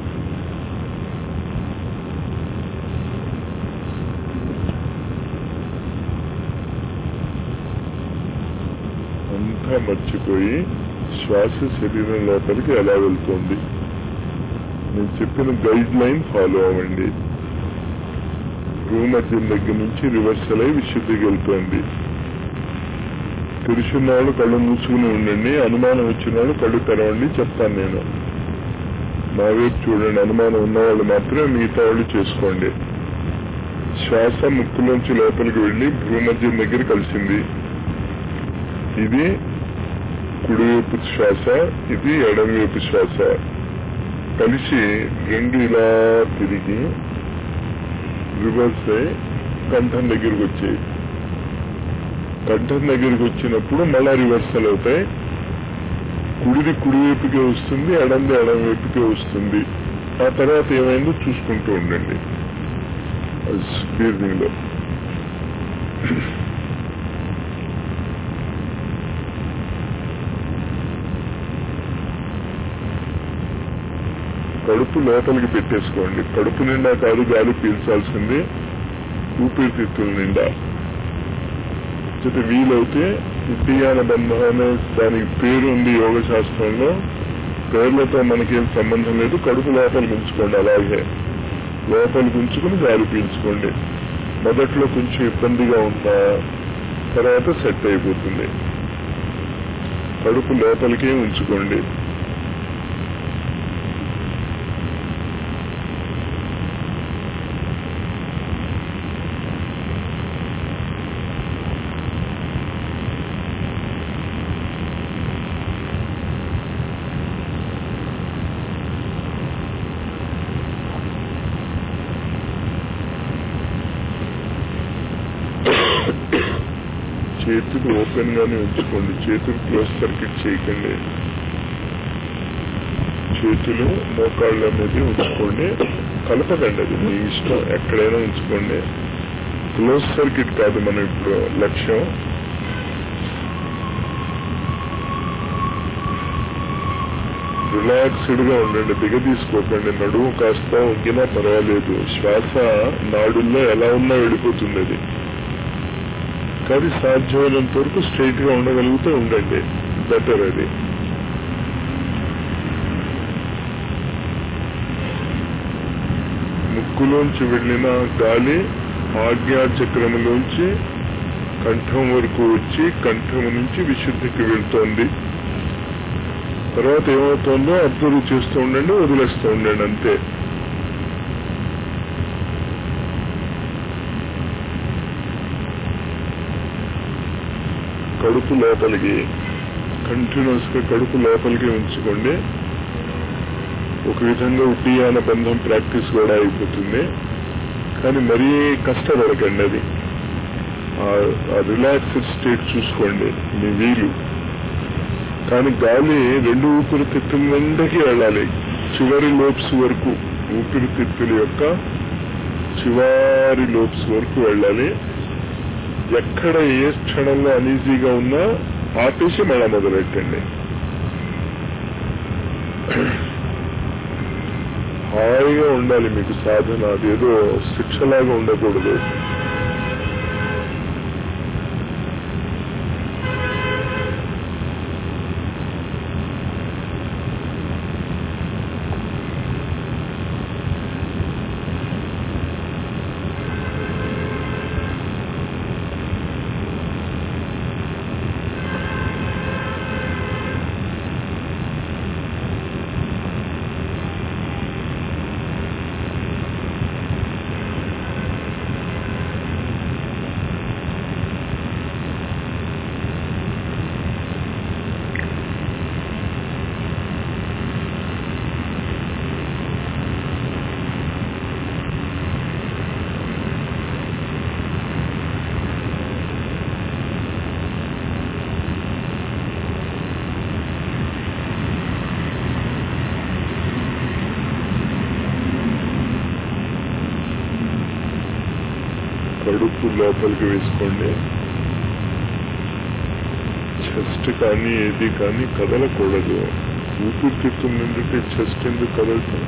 అంతా మర్చిపోయి శ్వాస శరీరం లోపలికి ఎలా వెళ్తుంది నేను చెప్పిన గైడ్ లైన్ ఫాలో అవ్వండి భూమధ్యం దగ్గర నుంచి రివర్సల్ అయి విశుద్ధికి వెళ్తోంది తెలిసిన వాళ్ళు కళ్ళు మూసుకుని ఉండండి అనుమానం వచ్చిన వాళ్ళు కళ్ళు తెరవండి చెప్తాను నేను నా వైపు చూడండి అనుమానం ఉన్నవాళ్ళు మాత్రమే మిగతా వాళ్ళు చేసుకోండి శ్వాస ముక్కులోంచి లోపలికి వెళ్ళి భూమధ్యం దగ్గర కలిసింది ఇది కుడివైపు శ్వాస ఇది ఎడమవైపు శ్వాస కలిసి రెండు ఇలా తిరిగి రివర్స్ అయి కంఠం దగ్గరికి వచ్చాయి కంఠం దగ్గరికి వచ్చినప్పుడు మళ్ళా రివర్సల్ అవుతాయి కుడిది కుడివైపుకే వస్తుంది ఎడంది ఎడం వైపుకే వస్తుంది ఆ తర్వాత ఏమైందో చూసుకుంటూ ఉండండి బ్రీదింగ్ లో కడుపు లోపలికి పెట్టేసుకోండి కడుపు నిండా కాదు గాలి పీల్చాల్సింది ఊపిరితిత్తుల నిండా వీలైతే ఉద్యాన బంధం అనే దానికి పేరు ఉంది యోగ శాస్త్రంలో పేర్లతో మనకేం సంబంధం లేదు కడుపు లోపలికి ఉంచుకోండి అలాగే లోపలికి ఉంచుకుని గాలి పీల్చుకోండి మొదట్లో కొంచెం ఇబ్బందిగా ఉన్నా తర్వాత సెట్ అయిపోతుంది కడుపు లోపలికే ఉంచుకోండి చేతులు ఓపెన్ గానే ఉంచుకోండి చేతులు క్లోజ్ సర్క్యూట్ చేయకండి చేతులు మోకాళ్ళ మీద ఉంచుకోండి కలపకండి అది మీ ఇష్టం ఎక్కడైనా ఉంచుకోండి క్లోజ్ సర్క్యూట్ కాదు మనం ఇప్పుడు లక్ష్యం రిలాక్స్డ్ గా ఉండండి దిగదీసుకోకండి నడుము కాస్త ఒగ్గినా పర్వాలేదు శ్వాస నాడుల్లో ఎలా ఉన్నా వెళ్ళిపోతుంది అది కానీ సాధ్యమైనంత వరకు స్ట్రైట్ గా ఉండగలిగితే ఉండండి బెటర్ అది ముక్కులోంచి వెళ్ళిన గాలి ఆజ్ఞా చక్రములోంచి కంఠం వరకు వచ్చి కంఠం నుంచి విశుద్ధికి వెళ్తోంది తర్వాత ఏమవుతుందో అబ్జర్వ్ చేస్తూ ఉండండి వదిలేస్తూ ఉండండి అంతే కడుపు లోపలికి కంటిన్యూస్ గా కడుపు లోపలికి ఉంచుకోండి ఒక విధంగా ఉడ్డియాన బంధం ప్రాక్టీస్ కూడా అయిపోతుంది కానీ మరీ కష్టపడకండి అది ఆ రిలాక్స్డ్ స్టేట్ చూసుకోండి మీ వీలు కానీ గాలి రెండు ఊపిరితిత్తుల నుండికి వెళ్ళాలి చివరి లోబ్స్ వరకు ఊపిరితిత్తుల యొక్క చివరి లోబ్స్ వరకు వెళ్ళాలి ఎక్కడ ఏ క్షణంలో అనీజీగా ఉన్నా ఆపేసి మళ్ళా మొదలెట్టండి హాయిగా ఉండాలి మీకు సాధన అదేదో శిక్షలాగా ఉండకూడదు కడుపు లోపలికి వేసుకోండి చెస్ట్ కానీ ఏది కానీ కదలకూడదు ఊపిరితిత్తుల నుండి చెస్ట్ ఎందుకు కదలటం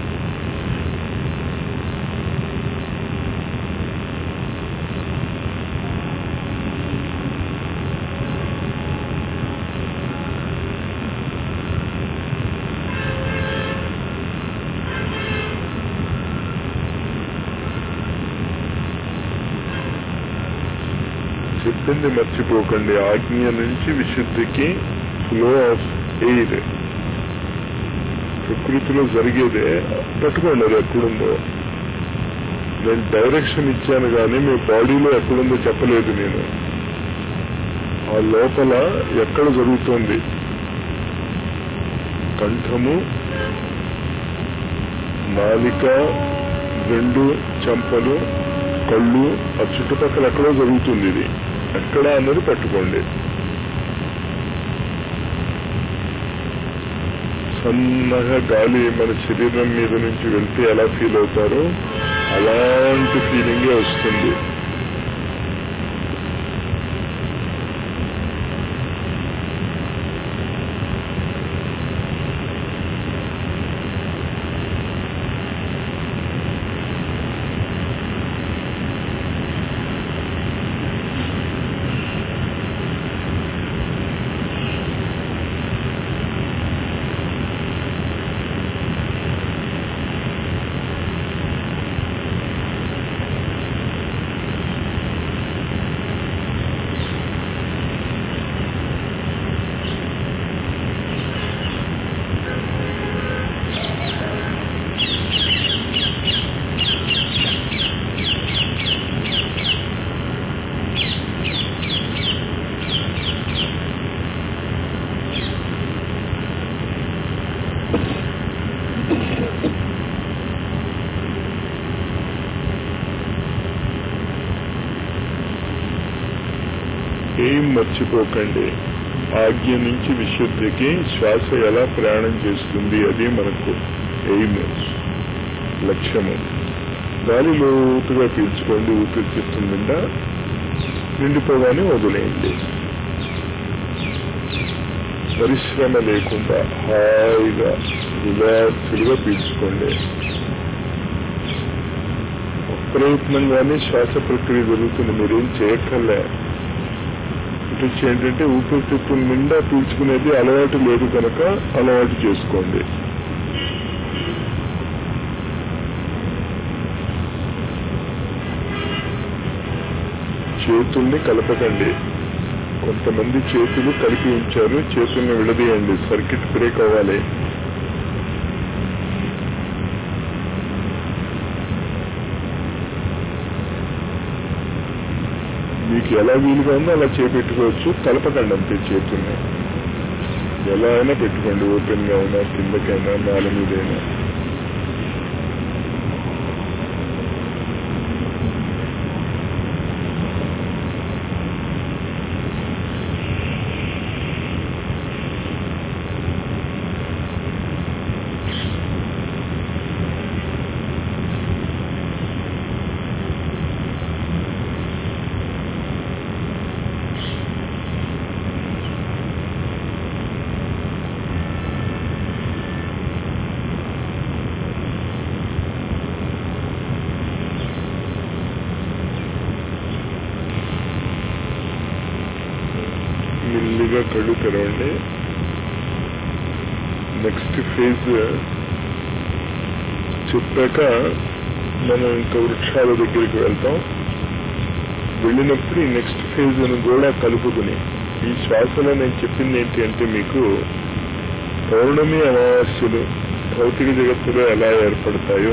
చెప్పింది మర్చిపోకండి ఆజ్ఞ నుంచి విశుద్ధికి ఫ్లో ఆఫ్ ఎయిర్ ప్రకృతిలో జరిగేదే పట్టుకోండి అది ఎక్కడుందో నేను డైరెక్షన్ ఇచ్చాను కానీ మీ బాడీలో ఎక్కడుందో చెప్పలేదు నేను ఆ లోపల ఎక్కడ జరుగుతోంది కంఠము నాలిక రెండు చెంపలు కళ్ళు ఆ చుట్టుపక్కల ఎక్కడో జరుగుతుంది ఇది ఎక్కడ అన్నది పట్టుకోండి సన్నగా గాలి మన శరీరం మీద నుంచి వెళ్తే ఎలా ఫీల్ అవుతారో అలాంటి ఫీలింగే వస్తుంది ఏం మర్చిపోకండి ఆజ్ఞ నుంచి విశుద్ధికి శ్వాస ఎలా ప్రయాణం చేస్తుంది అది మనకు ఎయిమ్ లక్ష్యము గాలి లోతుగా పీల్చుకోండి ఊపిరితిత్తుల నిండా నిండిపోగానే వదిలేయండి పరిశ్రమ లేకుండా హాయిగా రిలాక్స్డ్గా పీల్చుకోండి ప్రయత్నంగానే శ్వాస ప్రక్రియ జరుగుతుంది మీరేం చేయక్కర్లే ఇటు వచ్చి ఏంటంటే ఊపిరితిత్తుల నిండా పీల్చుకునేది అలవాటు లేదు కనుక అలవాటు చేసుకోండి చేతుల్ని కలపకండి కొంతమంది చేతులు కలిపి ఉంచారు చేతుల్ని విడదీయండి సర్కిట్ బ్రేక్ అవ్వాలి మీకు ఎలా వీలుగా ఉందో అలా చేపెట్టుకోవచ్చు కలపకండి అంతే చేతుల్ని ఎలా అయినా పెట్టుకోండి ఓపెన్ గా ఉన్నా కిందకైనా నేల మీదైనా మెల్లిగా కళ్ళు తెరవండి నెక్స్ట్ ఫేజ్ చెప్పాక మనం ఇంకా వృక్షాల దగ్గరికి వెళ్తాం వెళ్ళినప్పుడు ఈ నెక్స్ట్ ఫేజ్ కూడా కలుపుకుని ఈ శ్వాసలో నేను చెప్పింది ఏంటి అంటే మీకు పౌర్ణమి అమావాస్యలు భౌతిక జగత్తులో ఎలా ఏర్పడతాయో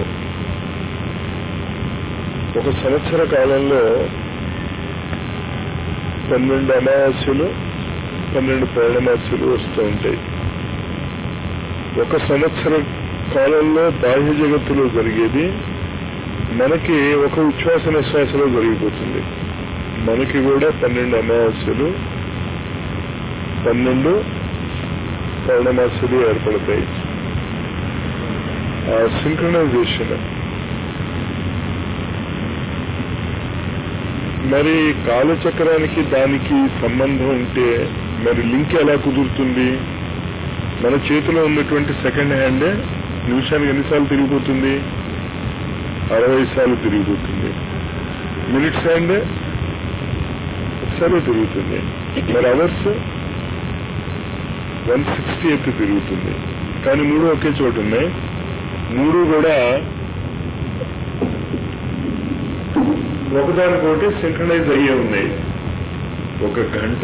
ఒక సంవత్సర కాలంలో పన్నెండు అమావాస్యలు పన్నెండు పౌర్ణమాస్యలు వస్తూ ఉంటాయి ఒక సంవత్సర కాలంలో బాహ్య జగత్తులో జరిగేది మనకి ఒక ఉచ్ఛ్వాస నిశ్వాసలో జరిగిపోతుంది మనకి కూడా పన్నెండు అమావాస్యలు పన్నెండు పౌర్ణమాస్యలు ఏర్పడతాయి ఆ సింక్రనైజేషన్ మరి కాలచక్రానికి దానికి సంబంధం ఉంటే మరి లింక్ ఎలా కుదురుతుంది మన చేతిలో ఉన్నటువంటి సెకండ్ హ్యాండ్ నిమిషానికి ఎన్నిసార్లు తిరిగిపోతుంది అరవై సార్లు తిరిగిపోతుంది మినిట్స్ హ్యాండ్ ఒకసారి తిరుగుతుంది మరి అవర్స్ వన్ సిక్స్టీ ఎయిత్ తిరుగుతుంది కానీ మూడు ఒకే చోటు ఉన్నాయి మూడు కూడా ఒకదానికొకటి సింక్రనైజ్ అయ్యే ఉన్నాయి ఒక గంట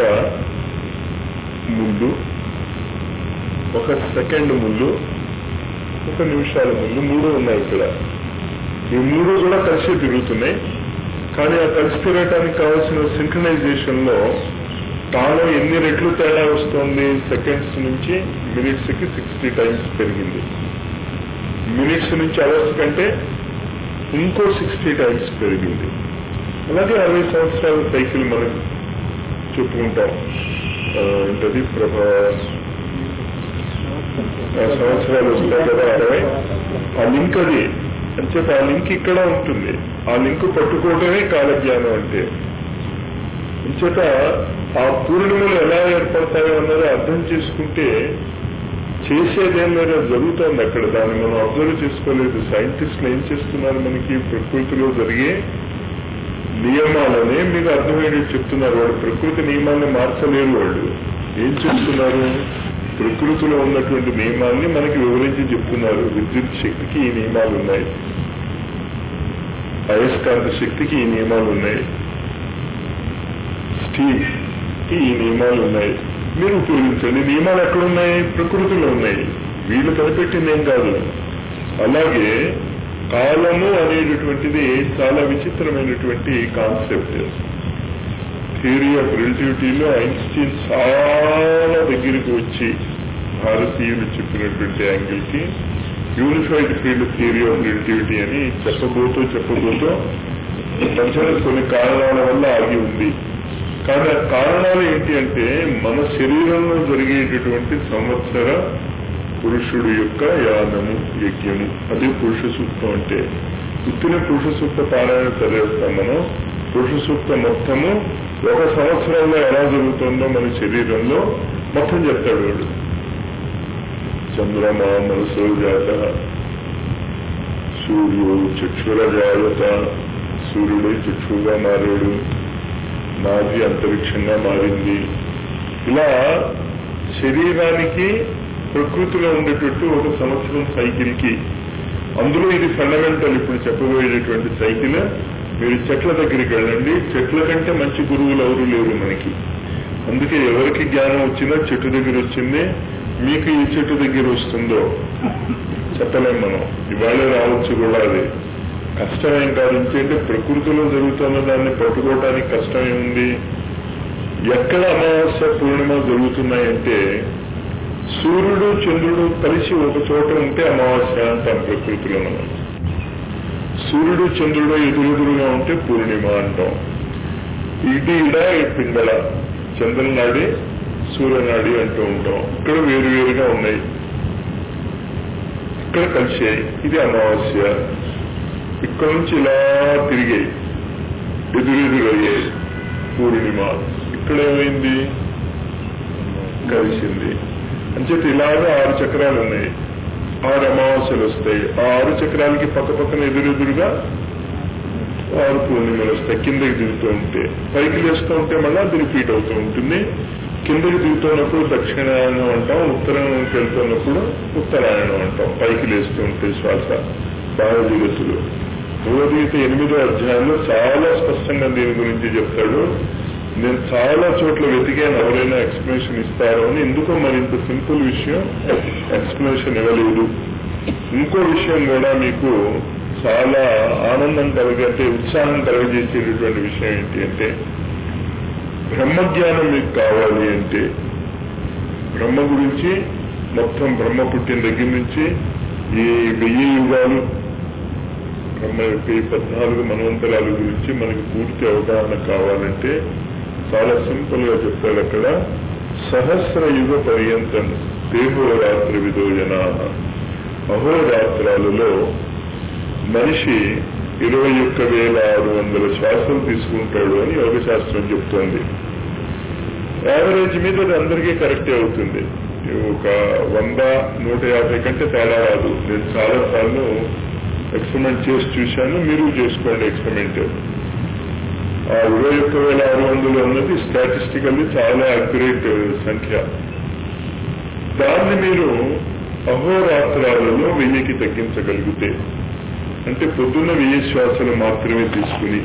ముందు ఒక సెకండ్ ముందు ఒక నిమిషాల ముందు మూడు ఉన్నాయి ఇక్కడ ఈ మూడు కూడా కలిసి తిరుగుతున్నాయి కానీ ఆ కలిసి తిరగటానికి కావాల్సిన సింక్రనైజేషన్ లో తాళం ఎన్ని రెట్లు తేడా వస్తుంది సెకండ్స్ నుంచి మినిట్స్ కి సిక్స్టీ టైమ్స్ పెరిగింది మినిట్స్ నుంచి అవర్స్ కంటే ఇంకో సిక్స్టీ టైమ్స్ పెరిగింది అలాగే అరవై సంవత్సరాల సైకిల్ మనం చెప్పుకుంటాం ఆ, ఏంటది ప్రభా ఆ సంవత్సరాలు వస్తాయి కదా అరవై ఆ లింక్ అది అంచేత ఆ లింక్ ఇక్కడ ఉంటుంది ఆ లింక్ పట్టుకోవడమే కాలజ్ఞానం అంటే అంచేత ఆ పూర్ణిమలు ఎలా ఏర్పడతాయో అన్నది అర్థం చేసుకుంటే చేసేదేం లేదా జరుగుతోంది అక్కడ దాన్ని మనం అబ్జర్వ్ చేసుకోలేదు సైంటిస్టులు ఏం చేస్తున్నారు మనకి ప్రకృతిలో జరిగే నియమాలనే మీకు అర్థమయ్యేది చెప్తున్నారు వాడు ప్రకృతి నియమాన్ని మార్చలేరు వాళ్ళు ఏం చెప్తున్నారు ప్రకృతిలో ఉన్నటువంటి నియమాల్ని మనకి వివరించి చెప్తున్నారు విద్యుత్ శక్తికి ఈ నియమాలు ఉన్నాయి అయస్కాంత శక్తికి ఈ నియమాలు ఉన్నాయి స్టీల్ కి ఈ నియమాలు ఉన్నాయి మీరు ఉపయోగించండి నియమాలు ఎక్కడున్నాయి ప్రకృతిలో ఉన్నాయి వీళ్ళు కనిపెట్టింది ఏం కాదు అలాగే కాలము అనేటటువంటిది చాలా విచిత్రమైనటువంటి కాన్సెప్ట్ థియరీ ఆఫ్ రిలేటివిటీలో ఐన్స్టీన్ చాలా దగ్గరికి వచ్చి భారతీయులు చెప్పినటువంటి యాంగిల్ కి unified field theory of relativity అని చెప్పబోతూ చెప్పబోతూ మధ్యలో కొన్ని కారణాల వల్ల ఆగి ఉంది కానీ ఆ కారణాలు ఏంటి అంటే మన శరీరంలో జరిగేటటువంటి సంవత్సర పురుషుడు యొక్క యానము యజ్ఞము అది పురుష సూక్తం అంటే ఉత్తిన పురుష సూక్త పారాయణ చదివేస్తాం మనం పురుష సూక్త మొత్తము ఒక సంవత్సరంలో ఎలా జరుగుతుందో మన శరీరంలో మొత్తం చెప్తాడు వాడు చంద్రమ మనసు జాత సూర్యుడు చక్షుర జాగ్రత్త సూర్యుడు చక్షుగా మారాడు నాది అంతరిక్షంగా మారింది ఇలా శరీరానికి ప్రకృతిలో ఉండేటట్టు ఒక సంవత్సరం సైకిల్ కి అందులో ఇది ఫండమెంటల్ ఇప్పుడు చెప్పబోయేటటువంటి సైకిల్ మీరు చెట్ల దగ్గరికి వెళ్ళండి చెట్ల కంటే మంచి గురువులు ఎవరు లేరు మనకి అందుకే ఎవరికి జ్ఞానం వచ్చినా చెట్టు దగ్గర వచ్చింది మీకు ఈ చెట్టు దగ్గర వస్తుందో చెప్పలేం మనం ఇవాళే రావచ్చు కూడా అది కష్టమేం కాదు ఎందుకంటే ప్రకృతిలో జరుగుతున్న దాన్ని పట్టుకోవడానికి కష్టం ఏముంది ఎక్కడ అమావాస్య పూర్ణిమ జరుగుతున్నాయంటే సూర్యుడు చంద్రుడు కలిసి ఒక చోట ఉంటే అమావాస్య అంటాం ప్రకృతిలో మనం సూర్యుడు చంద్రుడు ఎదురెదురుగా ఉంటే పూర్ణిమ అంటాం ఇటు ఇడ పింగళ చంద్రనాడి సూర్యనాడి అంటూ ఉంటాం ఇక్కడ వేరు వేరుగా ఉన్నాయి ఇక్కడ కలిసాయి ఇది అమావాస్య ఇక్కడ నుంచి ఇలా తిరిగాయి ఎదురెదురు అయ్యాయి పూర్ణిమ ఇక్కడ ఏమైంది కలిసింది అంచేత ఇలాగా ఆరు చక్రాలు ఉన్నాయి ఆరు అమావాస్యలు వస్తాయి ఆ ఆరు చక్రాలకి పక్క పక్కన ఎదురెదురుగా ఆరు పూర్ణిమలు వస్తాయి కిందకి దిగుతూ ఉంటే పైకి లేస్తూ ఉంటే మళ్ళీ అది రిపీట్ అవుతూ ఉంటుంది కిందకి దిగుతున్నప్పుడు దక్షిణాయనం అంటాం ఉత్తరాయణంకి వెళ్తున్నప్పుడు ఉత్తరాయణం అంటాం పైకి లేస్తూ ఉంటే శ్వాస బాగా జగత్తులు భగవద్గీత ఎనిమిదో అధ్యాయంలో చాలా స్పష్టంగా దీని గురించి చెప్తాడు నేను చాలా చోట్ల వెతికాను ఎవరైనా ఎక్స్ప్లెనేషన్ ఇస్తారో అని ఎందుకో మరి ఇంత సింపుల్ విషయం ఎక్స్ప్లెనేషన్ ఇవ్వలేదు ఇంకో విషయం కూడా మీకు చాలా ఆనందం కలిగే ఉత్సాహం కలగజేసేటటువంటి విషయం ఏంటి అంటే బ్రహ్మజ్ఞానం మీకు కావాలి అంటే బ్రహ్మ గురించి మొత్తం బ్రహ్మ పుట్టిన దగ్గర నుంచి ఈ వెయ్యి యుగాలు బ్రహ్మ యొక్క ఈ పద్నాలుగు మనవంతరాల గురించి మనకి పూర్తి అవగాహన కావాలంటే చాలా సింపుల్ గా చెప్తాడు అక్కడ సహస్ర యుగ పర్యంతం దేహోరాత్రి విదోజన అహోరాత్రాలలో మనిషి ఇరవై ఒక్క వేల ఆరు వందల శ్వాసలు తీసుకుంటాడు అని యోగ శాస్త్రం చెప్తోంది యావరేజ్ మీద అది అందరికీ కరెక్టే అవుతుంది ఒక వంద నూట యాభై కంటే తేడా రాదు నేను చాలా సార్లు ఎక్స్పెరిమెంట్ చేసి చూశాను మీరు చేసుకోండి ఎక్స్పెరిమెంట్ ఆ ఇరవై ఒక్క వేల ఆరు వందలు అన్నది స్టాటిస్టికల్లీ చాలా అక్యురేట్ సంఖ్య దాన్ని మీరు అహోరాత్రాలలో వెయ్యికి తగ్గించగలిగితే అంటే పొద్దున్న వెయ్యి శ్వాసలు మాత్రమే తీసుకుని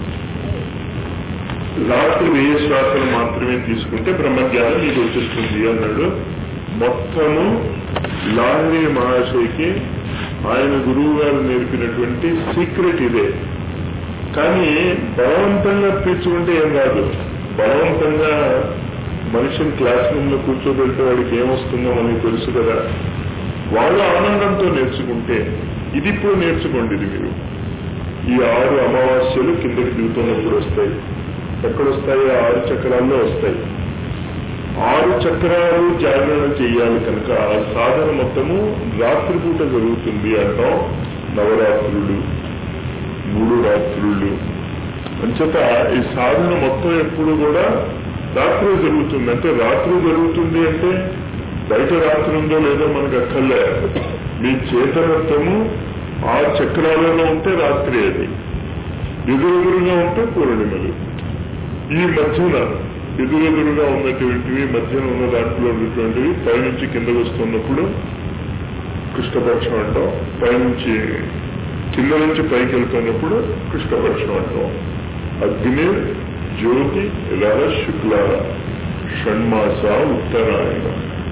రాత్రి వెయ్యి శ్వాసలు మాత్రమే తీసుకుంటే బ్రహ్మజ్ఞానం మీకు వచ్చేస్తుంది అన్నాడు మొత్తము లాహరి మహాశయకి ఆయన గురువు గారు నేర్పినటువంటి సీక్రెట్ ఇదే కానీ బలవంతంగా పీల్చుకుంటే ఏం కాదు బలవంతంగా మనిషిని క్లాస్ రూమ్ లో కూర్చోబెడితే వాడికి ఏమొస్తుందో మనకి తెలుసు కదా వాళ్ళు ఆనందంతో నేర్చుకుంటే ఇది ఇప్పుడు నేర్చుకోండి ఇది మీరు ఈ ఆరు అమావాస్యలు కిందకి దిగుతున్నప్పుడు వస్తాయి ఎక్కడ వస్తాయి ఆరు చక్రాల్లో వస్తాయి ఆరు చక్రాలు జాగరణ చేయాలి కనుక ఆ సాధన మొత్తము రాత్రిపూట జరుగుతుంది అంటాం నవరాత్రులు మూడు రాత్రులు అంచేత ఈ సాధన మొత్తం ఎప్పుడు కూడా రాత్రి జరుగుతుంది అంటే రాత్రి జరుగుతుంది అంటే బయట రాత్రి ఉందో లేదో మనకు అక్కర్లే మీ చేతనత్వము ఆ చక్రాలలో ఉంటే రాత్రి అది ఎదురెదురుగా ఉంటే పూర్ణిమలు ఈ మధ్యన ఎదురెదురుగా ఉన్నటువంటివి మధ్యన ఉన్న దాంట్లో ఉన్నటువంటివి పైనుంచి కిందకు వస్తున్నప్పుడు కృష్ణపక్షం అంటాం పైనుంచి కింద నుంచి పైకి వెళ్తున్నప్పుడు కృష్ణపక్షం అంటాం అగ్ని జ్యోతి రహ శుక్ల షణ్మాస ఉత్తరాయణ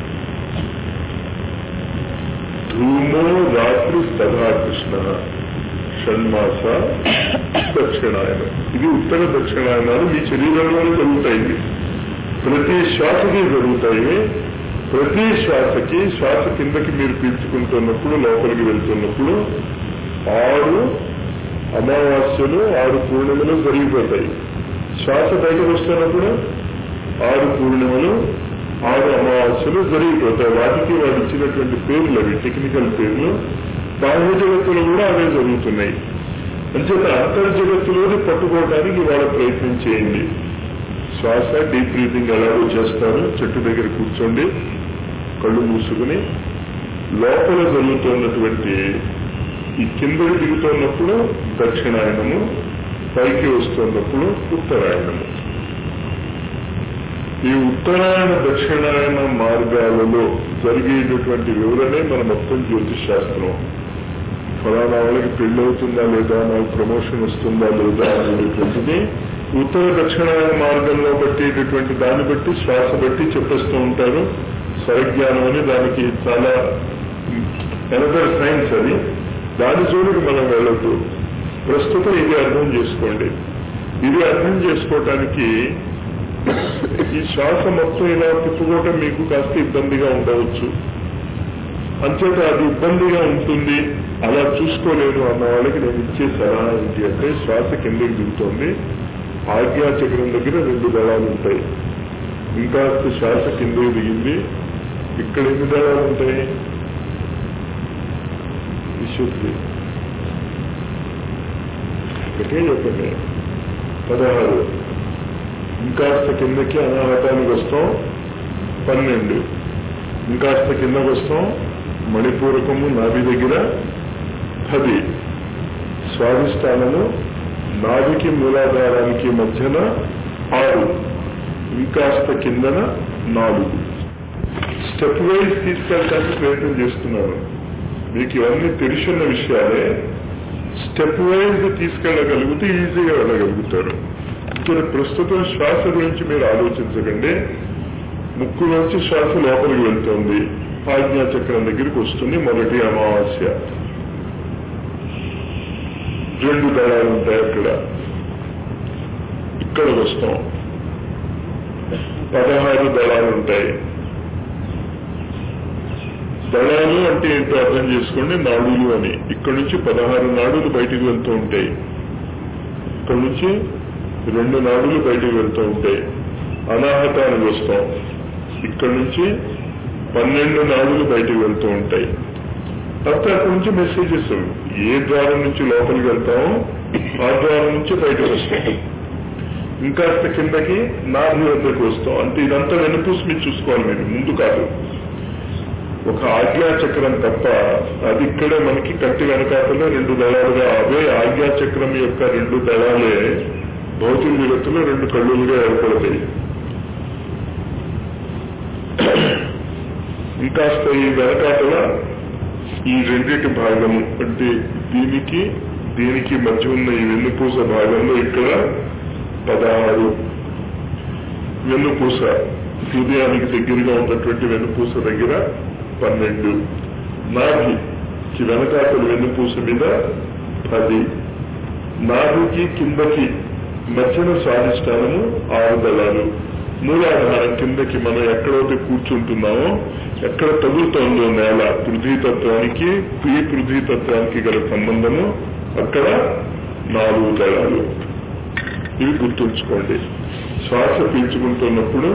ధూమో రాత్రి సదా కృష్ణ షణ్మాస దక్షిణాయన ఇది ఉత్తర దక్షిణాయనాలు మీ శరీరంలోనే జరుగుతాయి ప్రతి శ్వాసకి జరుగుతాయి ప్రతి శ్వాసకి శ్వాస కిందకి మీరు పీల్చుకుంటున్నప్పుడు లోపలికి వెళ్తున్నప్పుడు ఆరు అమావాస్యలు ఆరు పూర్ణిమలు జరిగిపోతాయి శ్వాస బయటకు వస్తున్నప్పుడు ఆరు పూర్ణిమలు ఆరు అమావాస్యలు జరిగిపోతాయి వాటికి వాడు ఇచ్చినటువంటి పేర్లు అవి టెక్నికల్ పేర్లు బాహ్య జగత్తులు కూడా అవే జరుగుతున్నాయి అంచేత అంతర్జగత్తులోని పట్టుకోవడానికి వాళ్ళ ప్రయత్నం చేయండి శ్వాస డీప్ బ్రీతింగ్ ఎలాగో చేస్తారు చెట్టు దగ్గర కూర్చోండి కళ్ళు మూసుకుని లోపల జరుగుతున్నటువంటి ఈ కిందకి దిగుతున్నప్పుడు దక్షిణాయనము పైకి వస్తున్నప్పుడు ఉత్తరాయణము ఈ ఉత్తరాయణ దక్షిణాయన మార్గాలలో జరిగేటటువంటి వివరణే మన మొత్తం జ్యోతిష్ శాస్త్రం ఫలానా వాళ్ళకి పెళ్లి అవుతుందా లేదా నాకు ప్రమోషన్ వస్తుందా లేదా అనేటటువంటిది ఉత్తర దక్షిణాయన మార్గంలో బట్టేటటువంటి దాన్ని బట్టి శ్వాస బట్టి చెప్పేస్తూ ఉంటారు స్వరజ్ఞానం అని దానికి చాలా ఎనదర్ సైన్స్ అది దాని జోలికి మనం వెళ్ళొద్దు ప్రస్తుతం ఇది అర్థం చేసుకోండి ఇది అర్థం చేసుకోవటానికి ఈ శ్వాస మొత్తం ఇలా తిప్పుకోవటం మీకు కాస్త ఇబ్బందిగా ఉండవచ్చు అంచేత అది ఇబ్బందిగా ఉంటుంది అలా చూసుకోలేను అన్న వాళ్ళకి నేను ఇచ్చే సలహా ఏంటి అంటే శ్వాస కిందకి దిగుతోంది ఆజ్ఞా చక్రం దగ్గర రెండు దళాలు ఉంటాయి ఇంకా శ్వాస కిందకి దిగింది ఇక్కడ ఎన్ని దళాలు ఉంటాయి విశుద్ధి ఒకటే చెప్పండి పదహారు ఇంకాస్త కిందకి అనాహతానికి వస్తాం పన్నెండు ఇంకాస్త కిందకి వస్తాం మణిపూరకము నాభి దగ్గర పది స్వాధిష్టానము నాభికి మూలాధారానికి మధ్యన ఆరు ఇంకాస్త కిందన నాలుగు స్టెప్ వైజ్ తీసుకెళ్ళడానికి ప్రయత్నం చేస్తున్నాను మీకు ఇవన్నీ తెలుసున్న విషయాలే స్టెప్ వైజ్ తీసుకెళ్ళగలిగితే ఈజీగా వెళ్ళగలుగుతారు ఇక్కడ ప్రస్తుతం శ్వాస గురించి మీరు ఆలోచించకండి ముక్కు నుంచి శ్వాస లోపలికి వెళ్తుంది ఆజ్ఞా చక్రం దగ్గరికి వస్తుంది మొదటి అమావాస్య రెండు దళాలు ఉంటాయి అక్కడ ఇక్కడ వస్తాం పదహారు దళాలు ఉంటాయి దళాలు అంటే ఏంటో అర్థం చేసుకోండి నాడులు అని ఇక్కడ నుంచి పదహారు నాడులు బయటికి వెళ్తూ ఉంటాయి ఇక్కడ నుంచి రెండు నాడులు బయటికి వెళ్తూ ఉంటాయి అనాహతానికి వస్తాం ఇక్కడ నుంచి పన్నెండు నాడులు బయటికి వెళ్తూ ఉంటాయి తర్వాత అక్కడి నుంచి మెసేజెస్ ఏ ద్వారం నుంచి లోపలికి వెళ్తామో ఆ ద్వారం నుంచి బయటకు వస్తాం ఇంకాస్త కిందకి నాభి వద్దకు వస్తాం అంటే ఇదంతా వెనుపూసి మీరు చూసుకోవాలి మీరు ముందు కాదు ఒక ఆజ్ఞా చక్రం తప్ప అది ఇక్కడే మనకి కట్టి వెనకాతలో రెండు దళాలుగా అవే ఆజ్ఞా చక్రం యొక్క రెండు దళాలే భౌతిక జగత్తులో రెండు కళ్ళులుగా ఏర్పడతాయి ఇంకాస్త ఈ వెనకాతల ఈ రెండింటి భాగము అంటే దీనికి దీనికి మధ్య ఉన్న ఈ వెన్నుపూస భాగంలో ఇక్కడ పదహారు వెన్నుపూస హృదయానికి దగ్గరగా ఉన్నటువంటి వెన్నుపూస దగ్గర పన్నెండు నాభికి వెనకాతల వెన్నుపూస మీద పది నాభికి కిందకి మధ్యన స్వాధిష్టానము ఆరు దళాలు మూలాధారం కిందకి మనం ఎక్కడైతే కూర్చుంటున్నామో ఎక్కడ తగులుతోందో నేల పృథ్వీతత్వానికి ఈ పృథ్వీతత్వానికి గల సంబంధము అక్కడ నాలుగు దళాలు ఇవి గుర్తుంచుకోండి శ్వాస పీల్చుకుంటున్నప్పుడు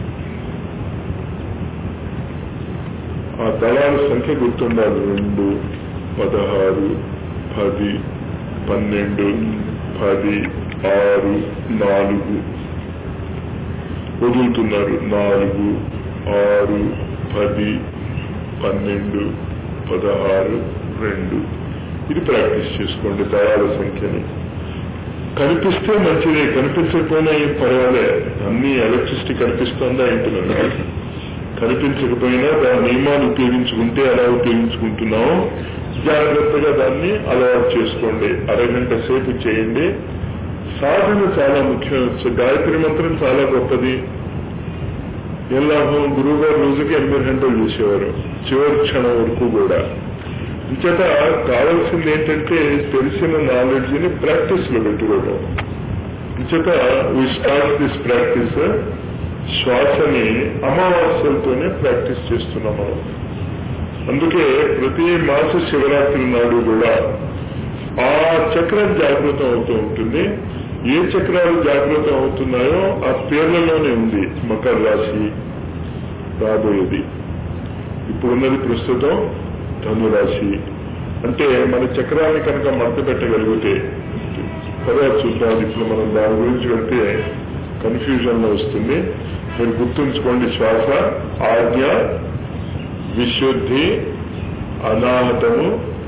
ఆ దళాల సంఖ్య గుర్తుండాలి రెండు పదహారు పది పన్నెండు పది ఆరు నాలుగు వదులుతున్నారు నాలుగు ఆరు పది పన్నెండు పదహారు రెండు ఇది ప్రాక్టీస్ చేసుకోండి దళాల సంఖ్యని కనిపిస్తే మంచిదే కనిపించకపోయినా ఏం పర్వాలే అన్ని ఎలక్ట్రిసిటీ కనిపిస్తుందా ఏంటన్నా కనిపించకపోయినా దాని నియమాలు ఉపయోగించుకుంటే ఎలా ఉపయోగించుకుంటున్నామో జాగ్రత్తగా దాన్ని అలవాటు చేసుకోండి అరగంట సేపు చేయండి సాధన చాలా ముఖ్యం సో గాయత్రి మంత్రం చాలా గొప్పది ఏం లాభం గురువు గారు రోజుకి ఎనిమిది గంటలు చేసేవారు చివరి క్షణం వరకు కూడా ఇంచేత కావాల్సింది ఏంటంటే తెలిసిన నాలెడ్జ్ ని ప్రాక్టీస్ లో పెట్టుకోవడం ఇంచేత వి స్టార్ట్ దిస్ ప్రాక్టీస్ శ్వాసని అమావాస్యలతోనే ప్రాక్టీస్ చేస్తున్నాం మనం అందుకే ప్రతి మాస శివరాత్రి నాడు కూడా ఆ చక్రం జాగృతం అవుతూ ఉంటుంది ఏ చక్రాలు జాగృతం అవుతున్నాయో ఆ పేర్లలోనే ఉంది మకర రాశి రాబోయేది ఇప్పుడున్నది ప్రస్తుతం ధనురాశి అంటే మన చక్రాన్ని కనుక మడత పెట్టగలిగితే తర్వాత చూద్దాం ఇప్పుడు మనం దాని గురించి వెళ్తే కన్ఫ్యూజన్ లో వస్తుంది మీరు గుర్తుంచుకోండి శ్వాస ఆజ్ఞ విశుద్ధి అనాహతము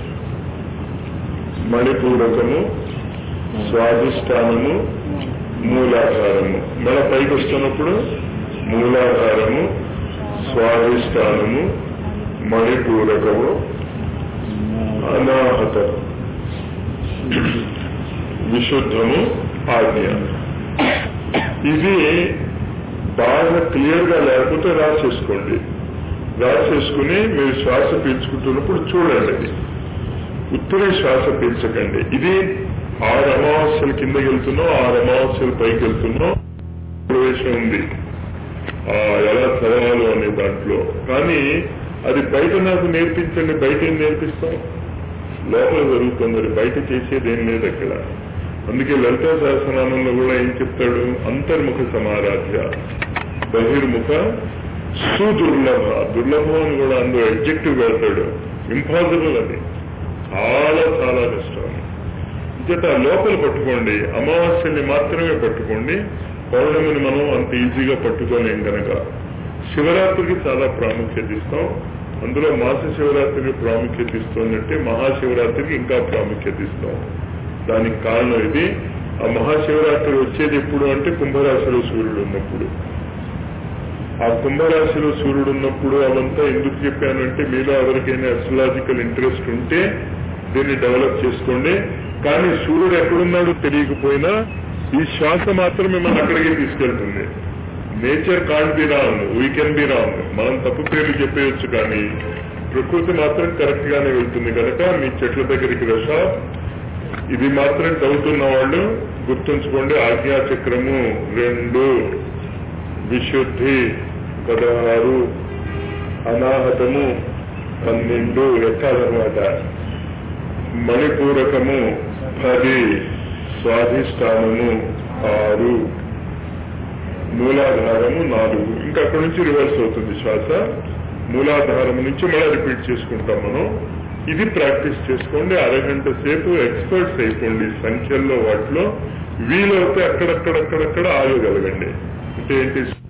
మణిపూరకము స్వాధిష్టానము మూలాధారము మన పైకి వస్తున్నప్పుడు మూలాధారము స్వాధిష్టానము మణిపూరకము అనాహతము విశుద్ధము ఆజ్ఞ ఇది బాగా క్లియర్ గా లేకపోతే రాసేసుకోండి రాసేసుకుని మీరు శ్వాస పీల్చుకుంటున్నప్పుడు చూడండి అది ఉత్తరే శ్వాస పీల్చకండి ఇది ఆరు అమావాస్యల కింద వెళ్తున్నాం ఆరు అమావాస్యల పైకి వెళ్తున్నాం ప్రవేశం ఉంది ఆ ఎలా చదవాలో అనే దాంట్లో కానీ అది బయట నాకు నేర్పించండి బయట ఏం నేర్పిస్తాం లోపల జరుగుతుంది అది బయట చేసేది ఏం లేదు అక్కడ అందుకే లలితా సహస్రనామంలో కూడా ఏం చెప్తాడు అంతర్ముఖ సమారాధ్య బహిర్ముఖ సుదుర్లభ దుర్లభం అని కూడా అందులో ఎడ్జెక్టివ్ పెడతాడు ఇంపాసిబుల్ అది చాలా చాలా కష్టం ఇంకట లోపల పట్టుకోండి అమావాస్యని మాత్రమే పట్టుకోండి పౌర్ణమిని మనం అంత ఈజీగా పట్టుకోలేం కనుక శివరాత్రికి చాలా ప్రాముఖ్యత ఇస్తాం అందులో మాస శివరాత్రికి ప్రాముఖ్యత ఇస్తున్నట్టే మహాశివరాత్రికి ఇంకా ప్రాముఖ్యత ఇస్తాం దానికి కారణం ఇది ఆ మహాశివరాత్రి వచ్చేది ఎప్పుడు అంటే కుంభరాశిలో సూర్యుడు ఉన్నప్పుడు ఆ కుంభరాశిలో సూర్యుడు ఉన్నప్పుడు అవంతా ఎందుకు చెప్పానంటే మీలో ఎవరికైనా అస్ట్రలాజికల్ ఇంట్రెస్ట్ ఉంటే దీన్ని డెవలప్ చేసుకోండి కానీ సూర్యుడు ఎక్కడున్నాడో తెలియకపోయినా ఈ శ్వాస మాత్రమే మనం అక్కడికి తీసుకెళ్తుంది nature can't be wrong we can be wrong మనం తప్పు పేర్లు చెప్పేయచ్చు కానీ ప్రకృతి మాత్రం కరెక్ట్ గానే వెళ్తుంది కనుక మీ చెట్ల దగ్గరికి రష ఇది మాత్రం చదువుతున్న వాళ్ళు గుర్తుంచుకోండి ఆజ్ఞాచక్రము రెండు విశుద్ధి పదహారు అనాహతము పన్నెండు ఎక్కాలన్నమాట మణిపూరకము పది స్వాధిష్టానము ఆరు మూలాధారము నాలుగు ఇంకా అక్కడి నుంచి రివర్స్ అవుతుంది శ్వాస మూలాధారం నుంచి మళ్ళీ రిపీట్ చేసుకుంటాం మనం ఇది ప్రాక్టీస్ చేసుకోండి అరగంట సేపు ఎక్స్పర్ట్స్ అయిపోండి సంఖ్యల్లో వాటిలో వీలైతే అక్కడక్కడక్కడక్కడ ఆగగలగండి అంటే ఏంటి